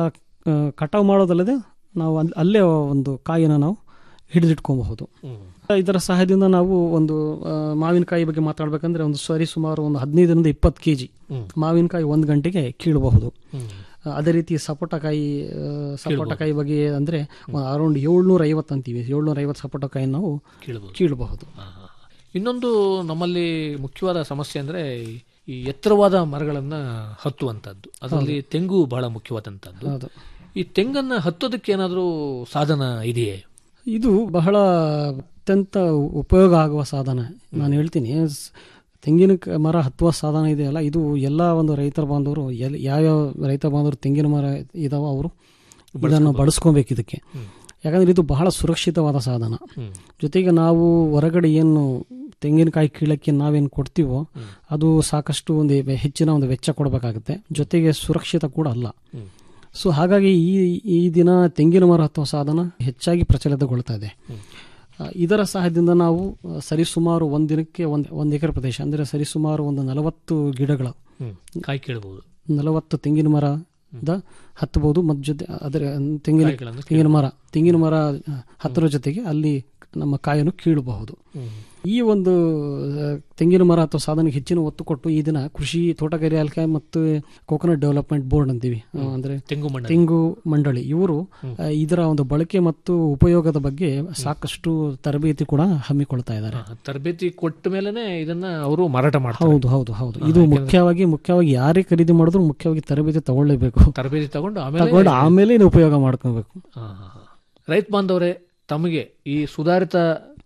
ಕಟಾವು ಮಾಡೋದಲ್ಲದೆ ನಾವು ಅಲ್- ಅಲ್ಲೇ ಒಂದು ಕಾಯಿನ ನಾವು ಹಿಡಿದಿಟ್ಕೊಬಹುದು ಇದರ ಸಹಾಯದಿಂದ ನಾವು ಒಂದು ಆ, ಮಾವಿನಕಾಯಿ ಬಗ್ಗೆ ಮಾತಾಡ್ಬೇಕಂದ್ರೆ ಒಂದು ಸರಿ ಸುಮಾರು ಒಂದು ಹದಿನೈದರಿಂದ ಇಪ್ಪತ್ತು ಕೆಜಿ ಮಾವಿನಕಾಯಿ ಒಂದು ಗಂಟೆಗೆ ಕೀಳಬಹುದು ಆ, ಅದೇ ರೀತಿ ಸಪೋಟಕಾಯಿ ಆ, ಸಪೋಟಕಾಯಿ ಬಗ್ಗೆ ಅಂದ್ರೆ ಅರೌಂಡ್ ಏಳ್ನೂರ ಐವತ್ತು ಅಂತೀವಿ ಏಳ್ನೂರ ಐವತ್ತು ಸಪೋಟಕಾಯಿ ನಾವು ಕೀಳ್ಬೋದು. ಕೀಳಬಹುದು ಇನ್ನೊಂದು ನಮ್ಮಲ್ಲಿ ಮುಖ್ಯವಾದ ಸಮಸ್ಯೆ ಅಂದ್ರೆ ಈ- ಈ ಎತ್ತರವಾದ ಮರಗಳನ್ನ ಹತ್ತುವಂತದ್ದು ಅದರಲ್ಲಿ ತೆಂಗು ಬಹಳ ಮುಖ್ಯವಾದಂತದ್ದು ಹೌದು. ಈ ತೆಂಗನ್ನ ಹತ್ತೋದಕ್ಕೆ ಏನಾದರೂ ಸಾಧನ ಇದೆಯೇ ಇದು ಬಹಳ ಅತ್ಯಂತ ಉಪಯೋಗ ಆಗುವ ಸಾಧನ ನಾನು ಹೇಳ್ತೀನಿ ಸ್- ತೆಂಗಿನ ಕ- ಮರ ಹತ್ತುವ ಸಾಧನ ಇದೆಯಲ್ಲ ಇದು ಎಲ್ಲ ಒಂದು ರೈತರ ಬಾಂಧವರು ಎಲ್ ಯಾವ್ಯಾವ ರೈತ ಬಾಂಧವರು ತೆಂಗಿನ ಮರ ಇದಾವ ಅವರು ಇದನ್ನು ಬಳಸ್ಕೊಬೇಕು ಇದಕ್ಕೆ ಯಾಕಂದ್ರೆ ಇದು ಬಹಳ ಸುರಕ್ಷಿತವಾದ ಸಾಧನ ಜೊತೆಗೆ ನಾವು ಹೊರಗಡೆ ಏನು ತೆಂಗಿನಕಾಯಿ ಕೀಳಕ್ಕೆ ನಾವೇನು ಕೊಡ್ತೀವೋ ಅದು ಸಾಕಷ್ಟು ಒಂದು ವೆ- ಹೆಚ್ಚಿನ ಒಂದು ವೆಚ್ಚ ಕೊಡಬೇಕಾಗುತ್ತೆ ಜೊತೆಗೆ ಸುರಕ್ಷಿತ ಕೂಡ ಅಲ್ಲ ಸೊ ಹಾಗಾಗಿ ಈ ಈ ದಿನ ತೆಂಗಿನ ಮರ ಹತ್ತುವ ಸಾಧನ ಹೆಚ್ಚಾಗಿ ಪ್ರಚಲಿತಗೊಳ್ತಾ ಇದೆ ಆ, ಇದರ ಸಹಾಯದಿಂದ ನಾವು ಆ, ಸರಿಸುಮಾರು ಒಂದು ದಿನಕ್ಕೆ ಒಂದು ಒಂದು ಎಕರೆ ಪ್ರದೇಶ ಅಂದರೆ ಸರಿಸುಮಾರು ಒಂದು ನಲವತ್ತು ಗಿಡಗಳ ಕಾಯಿ ಕೀಳಬಹುದು ನಲವತ್ತು ತೆಂಗಿನ ಮರದ ಹತ್ತಬಹುದು ಮತ್ತು ಜೊತೆ ಅದರ ತೆಂಗಿನ ಕಾಯಿಗಳನ್ನು ತೆಂಗಿನ ಮರ ತೆಂಗಿನ ಮರ ಹತ್ತಿರ ಜೊತೆಗೆ ಅಲ್ಲಿ ನಮ್ಮ ಕಾಯನ್ನು ಕೀಳಬಹುದು ಈ ಒಂದು ಆ, ತೆಂಗಿನ ಮರ ಅಥವಾ ಸಾಧನೆಗೆ ಹೆಚ್ಚಿನ ಒತ್ತು ಕೊಟ್ಟು ಈ ದಿನ ಕೃಷಿ ತೋಟಗಾರಿಕೆ ಮತ್ತು ಕೋಕೋನಟ್ ಡೆವಲಪ್ಮೆಂಟ್ ಬೋರ್ಡ್ ಅಂತೀವಿ ಆ, ಅಂದ್ರೆ ತೆಂಗು ಮಂಡಳಿ. ತೆಂಗು ಮಂಡಳಿ ಇವರು ಆ, ಇದರ ಒಂದು ಬಳಕೆ ಮತ್ತು ಉಪಯೋಗದ ಬಗ್ಗೆ ಸಾಕಷ್ಟು ತರಬೇತಿ ಕೂಡ ಹಮ್ಮಿಕೊಳ್ತಾ ಇದ್ದಾರೆ ತರಬೇತಿ ಕೊಟ್ಟ ಮೇಲೆನೆ ಇದನ್ನ ಅವರು ಮಾರಾಟ ಮಾಡ್ತಾರೆ ಹೌದು ಹೌದು ಹೌದು ಇದು ಮುಖ್ಯವಾಗಿ ಮುಖ್ಯವಾಗಿ ಯಾರೇ ಖರೀದಿ ಮಾಡಿದ್ರು ಮುಖ್ಯವಾಗಿ ತರಬೇತಿ ತಗೊಳ್ಳೇಬೇಕು ತರಬೇತಿ ತಗೊಂಡು ಆಮೇಲೆ ತಗೊಂಡು ಆಮೇಲೆ ನೀವು ಉಪಯೋಗ ಮಾಡ್ಕೋಬೇಕು ರೈತ ಬಾಂಧವರೇ ತಮಗೆ ಈ ಸುಧಾರಿತ